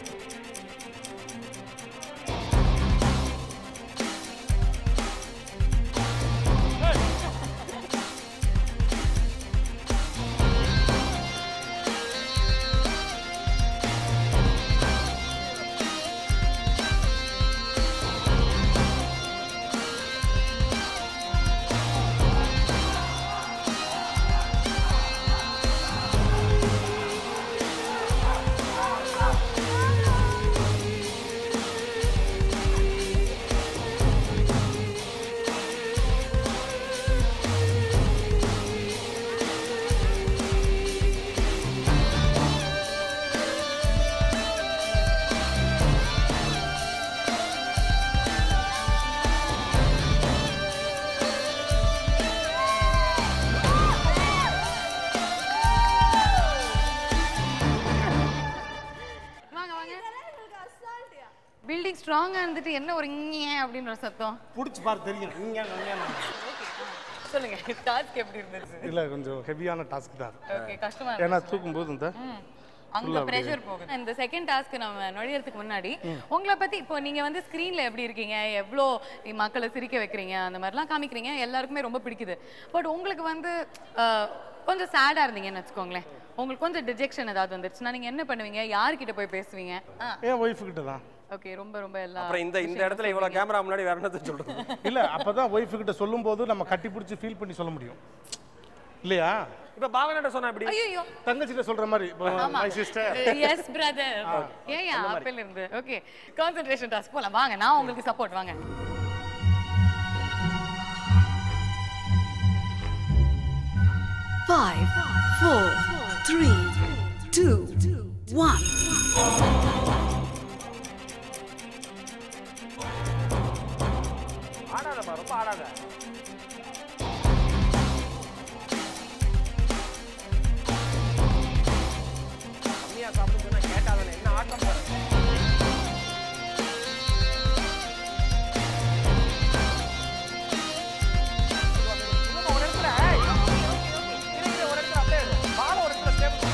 Speaker 3: வாங்க வாங்க பில்டிங் ஸ்ட்ராங்கா இருந்துட்டு என்ன ஒரு இங்கே அப்படின்ற ஒரு சத்தம்
Speaker 5: புடிச்சு பாரு தெரியும் இங்க அங்க
Speaker 3: சொல்லுங்க டாஸ்க் எப்படி இருந்துச்சு
Speaker 5: இல்ல கொஞ்சம் ஹெவியான டாஸ்க் தான்
Speaker 3: ஓகே கஷ்டமா
Speaker 5: ஏன்னா
Speaker 3: இருந்துச்சு
Speaker 5: தூக்கும் போது இந்த
Speaker 3: ம். அங்க
Speaker 5: full ஆ அப்படியே.
Speaker 3: பிரஷர் போகுது இந்த செகண்ட் டாஸ்க் நம்ம நுழையறதுக்கு முன்னாடி உங்களை பத்தி இப்போ நீங்க வந்து ஸ்க்ரீன்ல எப்படி இருக்கீங்க எவ்வளோ மக்களை சிரிக்க வைக்கிறீங்க அந்த மாதிரிலாம் காமிக்கிறீங்க எல்லாருக்குமே ரொம்ப பிடிக்குது பட் உங்களுக்கு வந்து அஹ், கொஞ்சம் சேடா இருந்தீங்கன்னு வச்சுக்கோங்களேன் உங்களுக்கு கொஞ்சம் டிஜெக்ஷன் ஏதாவது வந்துருச்சுன்னா நீங்க என்ன பண்ணுவீங்க யார்கிட்ட போய் பேசுவீங்க ஆ
Speaker 5: என் ஒய்ஃபு கிட்ட தான்
Speaker 3: ஓகே ரொம்ப ரொம்ப எல்லா
Speaker 4: அப்புறம் இந்த இந்த இடத்துல இவ்வளவு கேமரா முன்னாடி வேற என்னத்தை சொல்றது
Speaker 5: இல்ல அப்பதான் ஒய்ஃப் கிட்ட சொல்லும்போது நம்ம கட்டி பிடிச்சி ஃபீல் பண்ணி சொல்ல முடியும் இல்லையா
Speaker 4: இப்ப பாவனாட்ட சொன்னா எப்படி
Speaker 3: ஐயோ
Speaker 5: தங்கச்சிட்ட சொல்ற மாதிரி மை சிஸ்டர்
Speaker 3: எஸ் பிரதர் ஏன் அப்பல இருந்து ஓகே கான்சென்ட்ரேஷன் டாஸ்க் போலாம் வாங்க நான் உங்களுக்கு சப்போர்ட் வாங்க
Speaker 13: Five, four, three, two, one.
Speaker 4: ஆடாதப்பா ரொம்ப ஆடாத கம்மியா சாப்பிட்டு சொன்னா கேட்டாதானே என்ன ஆட்டம் பாரு இன்னும் ஒரு இடத்துல, ஏய், இரு, ஒரு இடத்துல அப்படியே இரு. பாலை ஒரு இடத்துல stable பண்ணு.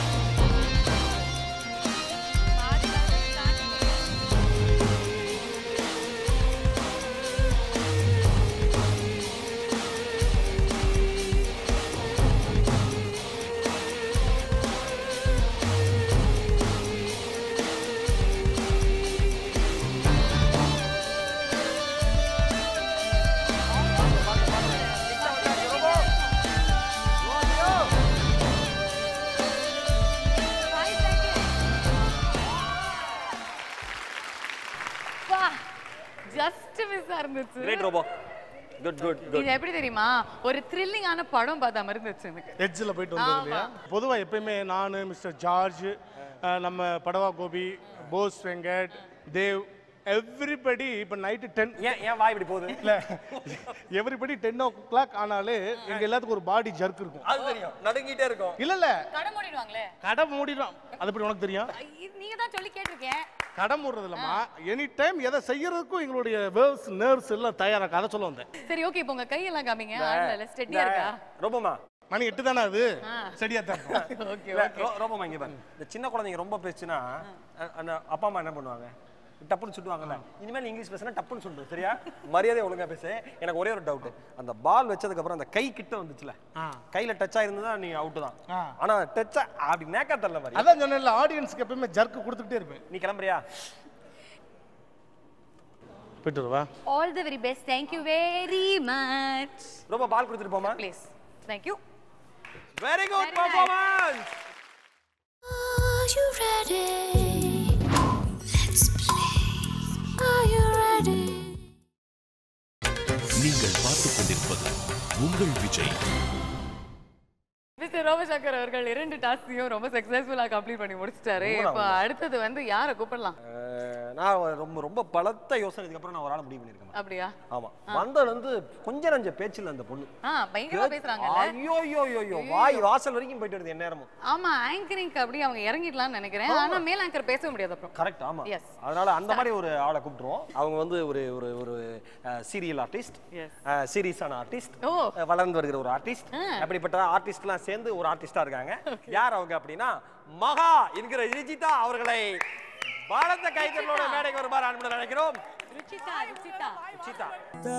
Speaker 3: வா ஜஸ்ட் மிஸ் இருந்துச்சு
Speaker 4: Great robo. Good, good, good.
Speaker 3: இது எப்படி தெரியுமா ஒரு த்ரில்லிங்கான படம் பார்த்த மாதிரி இருந்துச்சு எனக்கு
Speaker 5: எட்ஜில் போயிட்டு வந்தது இல்லையா பொதுவாக எப்பயுமே நான் மிஸ்டர் ஜார்ஜ் அஹ், நம்ம படவா கோபி போஸ் வெங்கட் தேவ் எவ்ரிபடி இப்போ நைட்டு டென்
Speaker 4: ஏன் ஏன் வாய் இப்படி போகுது
Speaker 5: இல்லை எவ்ரிபடி டென் ஓ கிளாக் ஆனாலே எங்க எல்லாத்துக்கும் ஒரு பாடி ஜர்க் இருக்கும்
Speaker 4: அது தெரியும் நடுங்கிட்டே இருக்கும்
Speaker 5: இல்ல இல்ல
Speaker 3: கடை மூடிடுவாங்களே
Speaker 5: கடை மூடிடும் அது எப்படி உனக்கு தெரியும்
Speaker 3: இது நீங்க தான் சொல்லி கேட்டிருக்கேன்
Speaker 5: கடை மூடுறது இல்லம்மா எனி டைம் எதை செய்யறதுக்கும் எங்களுடைய வேர்ஸ் நர்வ்ஸ் எல்லாம் தயாராக அதை சொல்ல வந்தேன்
Speaker 3: சரி ஓகே இப்போ உங்க கையெல்லாம் காமிங்க ஆடல ஸ்டெடியா இருக்கா
Speaker 4: ரொம்பமா
Speaker 5: மணி எட்டு தானே அது
Speaker 3: ஆ.
Speaker 5: சரியா தான்
Speaker 3: ஓகே
Speaker 4: இல்ல, ரொ- ரொம்ப இங்க பாரு இந்த சின்ன குழந்தைங்க ரொம்ப பேசுனா அ- அந்த அப்பா அம்மா என்ன பண்ணுவாங்க டப்புன்னு சுட்டுவாங்கல்ல இனிமேல் நீ இங்கிலீஷ் பேசினா டப்புன்னு சொல்லு சரியா மரியாதை ஒழுங்கா பேசு எனக்கு ஒரே ஒரு டவுட் அந்த பால் வச்சதுக்கு அப்புறம் அந்த கை கிட்ட வந்துச்சுல கையில டச் ஆயிருந்தா நீ அவுட் தான் ஆனா டச் அப்படி நேக்கா தரல மாதிரி
Speaker 5: அதான் சொன்னேன்ல ஆடியன்ஸ்க்கு எப்பயுமே ஜர்க் கொடுத்துக்கிட்டே இருப்பேன்
Speaker 4: நீ கிளம்புறியா
Speaker 5: போயிட்டு வருவா
Speaker 3: all the very best thank you very much
Speaker 4: ரொம்ப பால் கொடுத்துட்டு போமா
Speaker 3: please thank you
Speaker 4: very good performance
Speaker 2: Are you ready? Let's play. Are you ready?
Speaker 1: நீங்கள் பார்த்துக் கொண்டிருப்பது உங்கள் விஜய்
Speaker 3: மிஸ்டர் ரோமசங்கர் அவர்கள் இரண்டு டாஸ்கையும் ரொம்ப சக்சஸ்ஃபுல்லா கம்ப்ளீட் பண்ணி முடிச்சிட்டாரு
Speaker 4: ரொம்ப
Speaker 3: இப்போ
Speaker 4: நல்லா.
Speaker 3: அடுத்தது வந்து யாரை கூப்பிடலாம்
Speaker 4: நான் ரொம்ப ரொம்ப பலத்த யோசனைக்கு அப்புறம் நான் ஒரு ஆள் முடிவு பண்ணிருக்கேன்
Speaker 3: அப்படியா
Speaker 4: ஆமா வந்ததுல இருந்து கொஞ்ச நஞ்ச பேச்சுல அந்த பொண்ணு
Speaker 3: ஆ பயங்கரமா பேசுறாங்கல்ல
Speaker 4: ஐயோ ஐயோ ஐயோ ஐயோ வாய் வாசல் வரைக்கும் போயிட்டு வருது எந்நேரமும்
Speaker 3: ஆமா ஆங்கரிங்க்கு அப்படி அவங்க இறங்கிடலாம்னு நினைக்கிறேன் ஆனா மேல் ஆங்கர் பேச முடியாது அப்புறம்
Speaker 4: கரெக்ட் ஆமா
Speaker 3: Yes.
Speaker 4: அதனால அந்த மாதிரி ஒரு ஆளை கூப்பிட்டுருவோம் அவங்க வந்து ஒரு ஒரு ஒரு சீரியல் ஆர்டிஸ்ட் சீரியஸான ஆர்டிஸ்ட்
Speaker 3: ஓ.
Speaker 4: வளர்ந்து வருகிற ஒரு ஆர்டிஸ்ட் அப்படிப்பட்ட ஆர்டிஸ்ட்லாம் சேர்ந்து ஒரு ஆர்டிஸ்டா இருக்காங்க யார் அவங்க அப்படின்னா மகா என்கிற ரிஜிதா அவர்களை பலத்த கைத்தலோட மேடைக்கு வருமாறு அன்புடன் நினைக்கிறோம்
Speaker 3: ருச்சிதா ருச்சிதா
Speaker 4: ருச்சிதா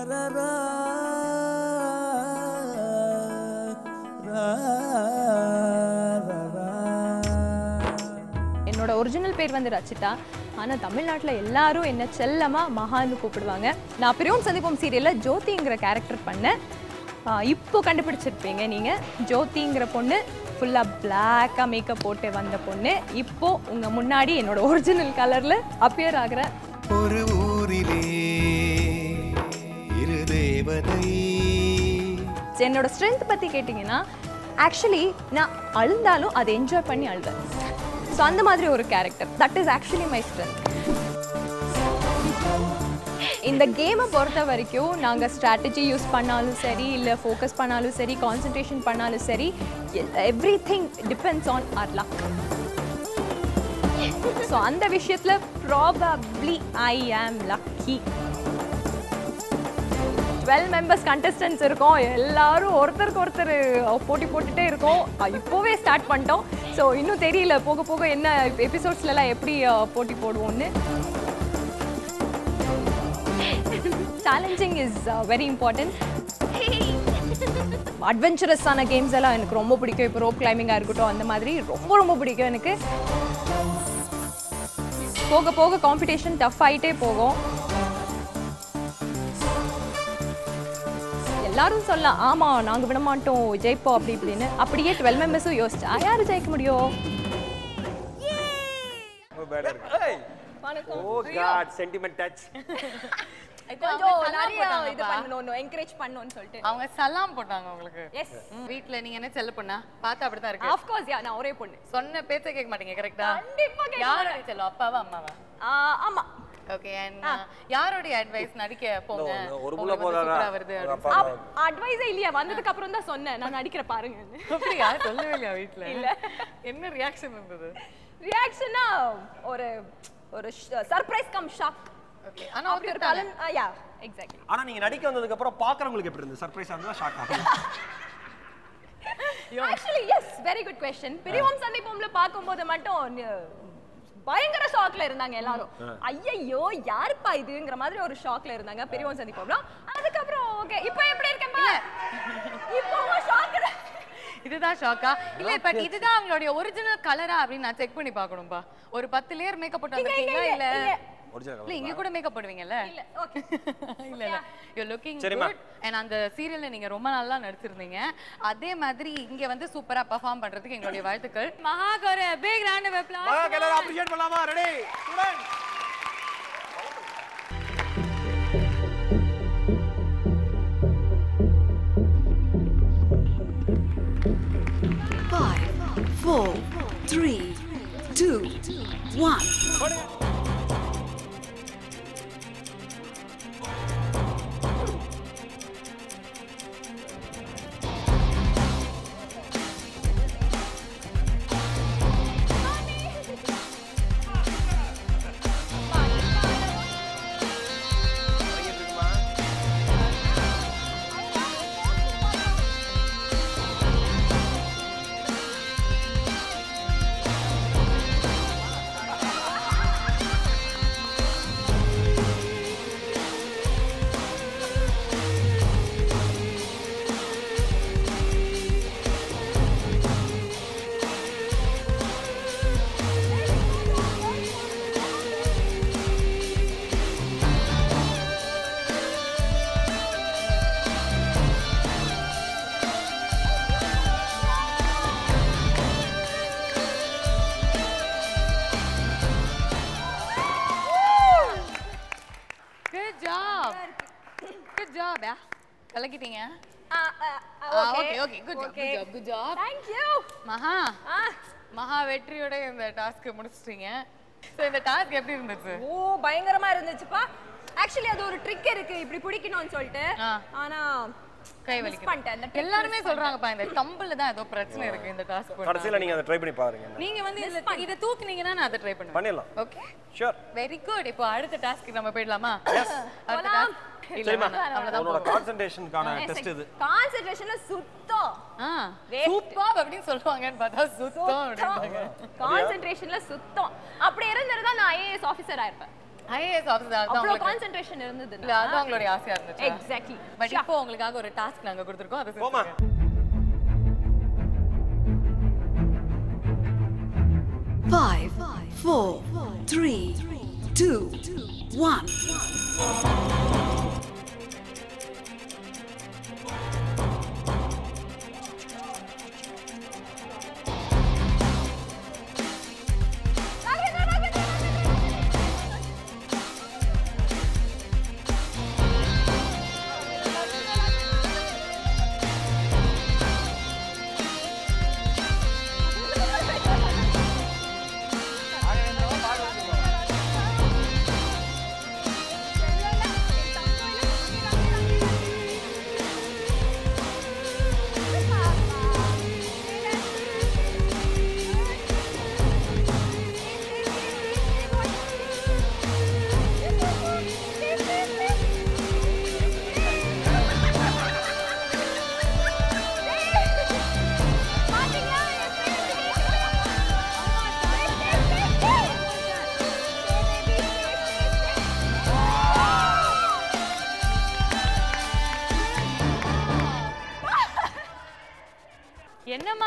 Speaker 18: என்னோட ஒரிஜினல் பேர் வந்து ரச்சிதா ஆனால் தமிழ்நாட்டில் எல்லாரும் என்ன செல்லமாக மகான்னு கூப்பிடுவாங்க நான் பிரியோம் சந்திப்போம் சீரியலில் ஜோதிங்கிற கேரக்டர் பண்ணேன் ஆ, இப்போ கண்டுபிடிச்சிருப்பீங்க நீங்கள் ஜோதிங்கிற பொண்ணு ஃபுல்லாக பிளாக்காக மேக்கப் போட்டு வந்த பொண்ணு இப்போ உங்கள் முன்னாடி என்னோட ஒரிஜினல் கலரில் அப்பியர் ஆகிற
Speaker 17: ஒரு ஊரிலே இரு தேவதை
Speaker 18: என்னோட ஸ்ட்ரென்த் பற்றி கேட்டிங்கன்னா ஆக்சுவலி நான் அழுந்தாலும் அதை என்ஜாய் பண்ணி அழுவேன் ஸோ அந்த மாதிரி ஒரு character that is actually my strength இந்த கேமை பொறுத்த வரைக்கும் நாங்கள் ஸ்ட்ராட்டஜி யூஸ் பண்ணாலும் சரி இல்லை ஃபோக்கஸ் பண்ணாலும் சரி கான்சன்ட்ரேஷன் பண்ணாலும் சரி everything depends on our luck so அந்த விஷயத்தில் ப்ராபப்ளி ஐ ஆம் லக்கி டுவெல் மெம்பர்ஸ் கண்டஸ்டன்ஸ் இருக்கோம் எல்லாரும் ஒருத்தருக்கு ஒருத்தர் போட்டி போட்டுட்டே இருக்கோம் அஹ் இப்போவே ஸ்டார்ட் பண்ணிட்டோம் ஸோ இன்னும் தெரியல போக போக என்ன எபிசோட்ஸ்லலாம் எப்படி அஹ், போட்டி போடுவோம்னு சேலஞ்சிங் இஸ் வெரி இம்பார்ட்டன்ட் அட்வென்ச்சரஸான கேம்ஸ் எல்லாம் எனக்கு ரொம்ப பிடிக்கும் இப்போ ரோப் கிளைம்பிங்காக இருக்கட்டும் அந்த மாதிரி ரொம்ப ரொம்ப பிடிக்கும் எனக்கு போக போக காம்படிஷன் டஃப் ஆயிட்டே போகும் எல்லாரும் சொல்லலாம் ஆமா நாங்க விட மாட்டோம் ஜெயிப்போம் அப்படி இப்படின்னு அப்படியே டுவெல் மெம்பர்ஸும் யோசிச்சா யாரு ஜெயிக்க முடியும்
Speaker 4: ரொம்ப பேடா இருக்கு ஓ காட் சென்டிமெண்ட் டச்
Speaker 18: கொஞ்சம்
Speaker 3: சலாம்
Speaker 18: நிறைய இது
Speaker 3: போட்டாங்கப்பா.
Speaker 18: பண்ணணும் என்கரேஜ் பண்ணணும்னு சொல்லிட்டு
Speaker 3: அவங்க சலாம் போட்டாங்க உங்களுக்கு
Speaker 18: Yes.
Speaker 3: ம், வீட்ல நீங்க என்ன செல்ல பொண்ணா பார்த்தா அப்படிதான் இருக்கு
Speaker 18: ஆஃப் கோர்ஸ் யா நான் ஒரே பொண்ணு
Speaker 3: சொன்ன பேச்ச கேட்க மாட்டீங்க கரெக்டா
Speaker 18: கண்டிப்பா கேட்க
Speaker 3: யாரோட
Speaker 18: மாட்டேன்.
Speaker 3: செல்லம் அப்பாவா அம்மாவா
Speaker 18: ஆ, ஆமா
Speaker 3: ஓகே அண்ட் யாரோட அட்வைஸ் நடிக்க போங்க
Speaker 4: ஒரு
Speaker 3: உங்களுக்கு
Speaker 4: புள்ள
Speaker 3: வந்து
Speaker 4: போதாதா
Speaker 3: சூப்பரா வருது
Speaker 4: உங்க
Speaker 3: அப்படின்னு
Speaker 4: அப்பா
Speaker 18: அட்வைஸே இல்லையா வந்ததுக்கு அப்புறம் தான் சொன்னேன் நான் நடிக்கிற பாருங்க
Speaker 3: அப்படியா சொல்லவே இல்லையா வீட்ல
Speaker 18: இல்ல.
Speaker 3: என்ன ரியாக்ஷன் இருந்தது
Speaker 18: ரியாக்ஷனா ஒரு ஒரு சர்ப்ரைஸ் கம் ஷாக்
Speaker 3: ஓகே ஆனா
Speaker 18: அப்படி ஒரு
Speaker 3: ஒத்துக்கிட்டாங்க.
Speaker 18: கலன் யா எக்ஸாக்ட்லி
Speaker 4: ஆனா நீங்க நடிக்க வந்ததுக்கு அப்புறம் பாக்குறவங்களுக்கு எப்படி இருந்தது சர்ப்ரைஸ் ஆனதா ஷாக் ஆகும்
Speaker 18: actually yes very good question பிரிவோம் சந்திப்போம்ல பார்க்கும்போது மட்டும் ந- பயங்கர ஷாக்ல இருந்தாங்க எல்லாரும்
Speaker 4: ஆ.
Speaker 18: ஐயையோ யாருப்பா இதுங்கிற மாதிரி ஒரு ஷாக்ல இருந்தாங்க பெரியவன் சந்திப்போம்ல அதுக்கப்புறம் ஓகே இப்போ எப்படி இருக்கேன் இப்போ ஷாக்
Speaker 3: இதுதான் ஷாக்கா இல்ல பட் இதுதான் அவங்களுடைய ஒரிஜினல் கலரா அப்படின்னு நான் செக் பண்ணி பார்க்கணும்பா ஒரு பத்து லேயர் மேக்கப் போட்டு
Speaker 18: இங்க, இங்க,
Speaker 3: வந்திருக்கீங்களா இல்ல
Speaker 18: இங்க.
Speaker 3: இல்ல இங்க கூட மேக்கப் போடுவீங்கல்ல
Speaker 18: இல்ல ஓகே
Speaker 3: இல்ல இல்ல யூ லுக்கிங்
Speaker 4: சரிம்மா.
Speaker 3: குட் அண்ட் அந்த சீரியல்ல நீங்க ரொம்ப நல்லா நடிச்சிருந்தீங்க அதே மாதிரி இங்க வந்து சூப்பரா பெர்ஃபார்ம் பண்றதுக்கு எங்களுடைய வாழ்த்துக்கள் மகாக் ஒரு பிக் ரவுண்ட் ஆஃப்
Speaker 4: மகாக் எல்லாரும் appreciate பண்ணலாமா ready
Speaker 13: Five, four, three, two, one.
Speaker 3: Good job good job yeah கலக்கிட்டீங்க
Speaker 18: okay.
Speaker 3: Okay okay good job
Speaker 18: Okay.
Speaker 3: Good job good job
Speaker 18: thank you
Speaker 3: Maha Maha வெற்றியோட இந்த டாஸ்க் முடிச்சிட்டீங்க சோ இந்த டாஸ்க் எப்படி இருந்துச்சு
Speaker 18: ஓ பயங்கரமா இருந்துச்சுப்பா ஆக்சுவலி அது ஒரு ட்ரிக் இருக்கு இப்படி பிடிக்கணும்னு சொல்லிட்டு ஆனா
Speaker 3: கை
Speaker 18: miss
Speaker 3: வலிக்குது
Speaker 18: பண்ணிட்டேன் அந்த trick
Speaker 3: எல்லாருமே
Speaker 18: miss
Speaker 3: சொல்றாங்கப்பா இந்த தம்பிள் தான் ஏதோ பிரச்சனை இருக்கு இந்த டாஸ்க்
Speaker 4: கடைசியில நீங்க அதை ட்ரை பண்ணி பாருங்க
Speaker 3: நீங்க வந்து இதுல இத தூக்குனீங்கன்னா நான் அதை ட்ரை பண்ணுவேன்
Speaker 4: பண்ணிடலாம்
Speaker 3: ஓகே
Speaker 4: ஷூர்
Speaker 3: வெரி குட் இப்போ அடுத்த டாஸ்க்கு நம்ம போயிடலாமா அடுத்த
Speaker 18: போலாம்.
Speaker 3: டாஸ்க் இல்ல
Speaker 4: சரிம்மா
Speaker 3: வேணாம். அவ்வளவுதான்
Speaker 4: உன்னோட
Speaker 3: போகும்.
Speaker 4: கான்சென்ட்ரேஷனுக்கான டெஸ்ட் இது
Speaker 18: கான்சென்ட்ரேஷன்ல சுத்தம்
Speaker 3: ஆ
Speaker 18: Waste.
Speaker 3: சூப்பர் அப்படின்னு சொல்லுவாங்கன்னு பார்த்தா சுத்தம் அப்படின்றாங்க
Speaker 18: கான்சென்ட்ரேஷன்ல சுத்தம் அப்படி இருந்திருந்தா நான் ஐஏஎஸ் ஆபீசர் ஆயிருப்பேன்
Speaker 3: ஐஏஎஸ் ஆஃபீஸர் தான்
Speaker 18: அவ்வளவு
Speaker 3: உங்களுக்கு
Speaker 18: கான்சென்ட்ரேஷன் இருந்தது
Speaker 3: இல்ல அது உங்களுடைய ஆசையா இருந்துச்சு
Speaker 18: எக்ஸாக்ட்லி
Speaker 3: பட் இப்போ உங்களுக்காக ஒரு டாஸ்க் நாங்க கொடுத்துருக்கோம் அது
Speaker 4: போமா
Speaker 13: Five, four, three, two, one.
Speaker 18: செல்லல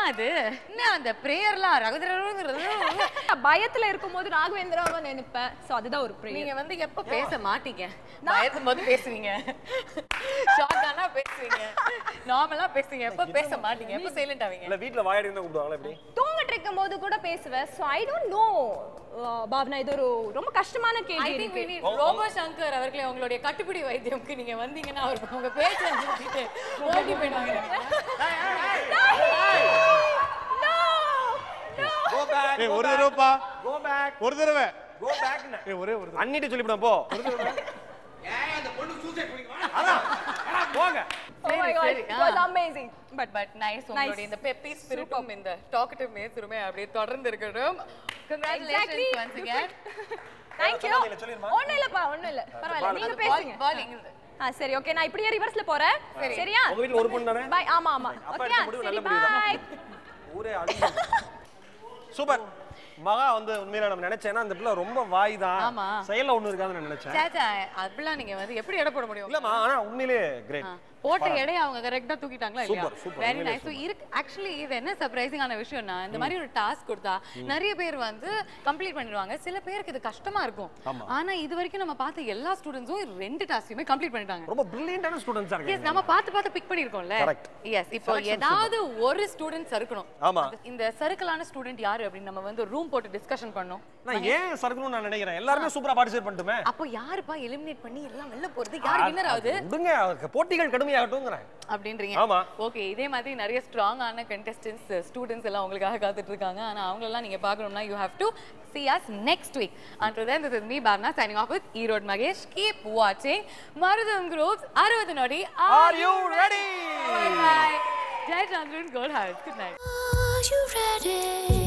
Speaker 3: என்னம்மா அது என்ன அந்த பிரேயர்லாம் ரகுதரங்கிறது
Speaker 18: பயத்துல இருக்கும்போது ராகவேந்திராவை நினைப்பேன் சோ அதுதான் ஒரு prayer.
Speaker 3: நீங்க வந்து எப்ப பேச மாட்டீங்க பயத்தும் போது பேசுவீங்க ஷார்ட்டானா பேசுவீங்க நார்மலா பேசுவீங்க எப்ப பேச மாட்டீங்க எப்ப சைலண்ட் ஆவீங்க
Speaker 4: இல்ல வீட்ல வாயாடி தான் கூப்பிடுவாங்களா எப்படி
Speaker 18: தூங்கிட்டு இருக்கும் போது கூட பேசுவேன் so I don't know Bhavana இது ஒரு ரொம்ப கஷ்டமான
Speaker 3: ஐ
Speaker 18: கேள்வி
Speaker 3: திங்க் we
Speaker 18: இருக்கு
Speaker 3: need ரோபோ சங்கர் அவர்களே உங்களுடைய கட்டுப்பிடி வைத்தியம்க்கு நீங்க வந்தீங்கன்னா அவருக்கு உங்க பேச்சை நிறுத்திட்டு ஓடி போயிடுவாங்க
Speaker 4: கோ பேக்
Speaker 5: ஏய், ஒரு தடவைப்பா.
Speaker 4: கோ பேக்
Speaker 5: ஒரு தடவை
Speaker 4: கோ பேக்
Speaker 5: ஏய், ஒரே ஒரு தடவை.
Speaker 4: அண்ணிட்டு சொல்லிவிடும் போ ஒரு தடவை அதான் போங்க
Speaker 18: Oh my God, it was amazing.
Speaker 3: But but nice உங்களுடைய இந்த பெப்பி ஸ்பிரிட்டும் இந்த டாக்கட்டிவ் நேச்சருமே அப்படியே தொடர்ந்து இருக்கட்டும்
Speaker 18: Exactly.
Speaker 3: Congratulations once again
Speaker 18: Thank you. ஒண்ணும் இல்லப்பா ஒண்ணும் இல்ல பரவாயில்ல நீங்க பேசுங்க
Speaker 3: பாலிங்
Speaker 18: ஆ சரி ஓகே நான் இப்படியே ரிவர்ஸ்ல போறேன்
Speaker 3: சரி.
Speaker 18: சரியா
Speaker 4: உங்க வீட்ல ஒரு பொண்ணு தானே
Speaker 18: பை ஆமா ஆமா
Speaker 4: அப்பா
Speaker 18: ஓகே
Speaker 4: எடுத்த முடிவு
Speaker 18: சரி
Speaker 4: நல்ல முடிவு
Speaker 18: பை
Speaker 4: தான். ஊரே அழுது சூப்பர் மகா வந்து உண்மையில நம்ம நினைச்சேன்னா அந்த பிள்ளை ரொம்ப வாய் தான்
Speaker 3: ஆமா.
Speaker 4: செயல்ல ஒண்ணு இருக்காதுன்னு நான் நினைச்சேன்
Speaker 3: சேச்சா அப்படிலாம் நீங்க வந்து எப்படி எடை போட முடியும்
Speaker 4: இல்லம்மா ஆனா உண்மையிலேயே கிரேட்
Speaker 3: போட்ட எடையை அவங்க கரெக்டா தூக்கிட்டாங்களா இல்லையா
Speaker 4: Super, super,
Speaker 3: வெரி
Speaker 4: உண்மையிலே
Speaker 3: நைஸ் ஸோ இருக்கு ஆக்சுவலி இது என்ன சர்ப்ரைசிங்கான விஷயம்னா இந்த மாதிரி ஒரு டாஸ்க் கொடுத்தா நிறைய பேர் வந்து கம்ப்ளீட் பண்ணிடுவாங்க சில பேருக்கு இது கஷ்டமா இருக்கும்
Speaker 4: ஆமா.
Speaker 3: ஆனா இது வரைக்கும் நம்ம பார்த்த எல்லா ஸ்டூடெண்ட்ஸும் ரெண்டு டாஸ்க்குமே கம்ப்ளீட் பண்ணிட்டாங்க
Speaker 4: ரொம்ப பிரில்லியன்டான ஸ்டூடெண்ட்ஸா
Speaker 3: எஸ்
Speaker 4: இருக்காங்க
Speaker 3: நம்ம பார்த்து பார்த்து பிக் பண்ணிருக்கோம்ல
Speaker 4: Correct.
Speaker 3: எஸ் இப்போ
Speaker 4: Selection
Speaker 3: ஏதாவது ஒரு ஸ்டூடெண்ட் சறுக்கணும்
Speaker 4: ஆமா.
Speaker 3: அது- இந்த சறுக்கலான ஸ்டூடெண்ட் யாரு அப்படின்னு நம்ம வந்து ரூம் போட்டு டிஸ்கஷன் பண்ணோம்
Speaker 4: நான் ஏன் சறுக்கணும்னு நான் நினைக்கிறேன் எல்லாருமே சூப்பரா பார்ட்டிசிபேட் பண்ணிட்டுமே
Speaker 3: அப்போ யாருப்பா எலிமினேட் பண்ணி எல்லாம் வெளில போறது யார் வின்னர் ஆகுது
Speaker 4: விடுங்க அவருக்கு போட்டிகள் கடுமையாகட்டும்ங்கிறேன்
Speaker 3: அப்படின்றீங்க
Speaker 4: ஆமா.
Speaker 3: ஓகே இதே மாதிரி நிறைய ஸ்ட்ராங்கான கண்டெஸ்டன்ஸ் ஸ்டூடெண்ட்ஸ் எல்லாம் உங்களுக்காக காத்துட்டு இருக்காங்க ஆனா அவங்களெல்லாம் நீங்க பார்க்கணும்னா you have to see us next week until then this is me Bhavna signing off with Erode Magesh keep watching Marudam Groups அறுபது நொடி
Speaker 4: Are you ready?
Speaker 3: bye bye Jai Chandran Gold House good night
Speaker 2: Are you ready?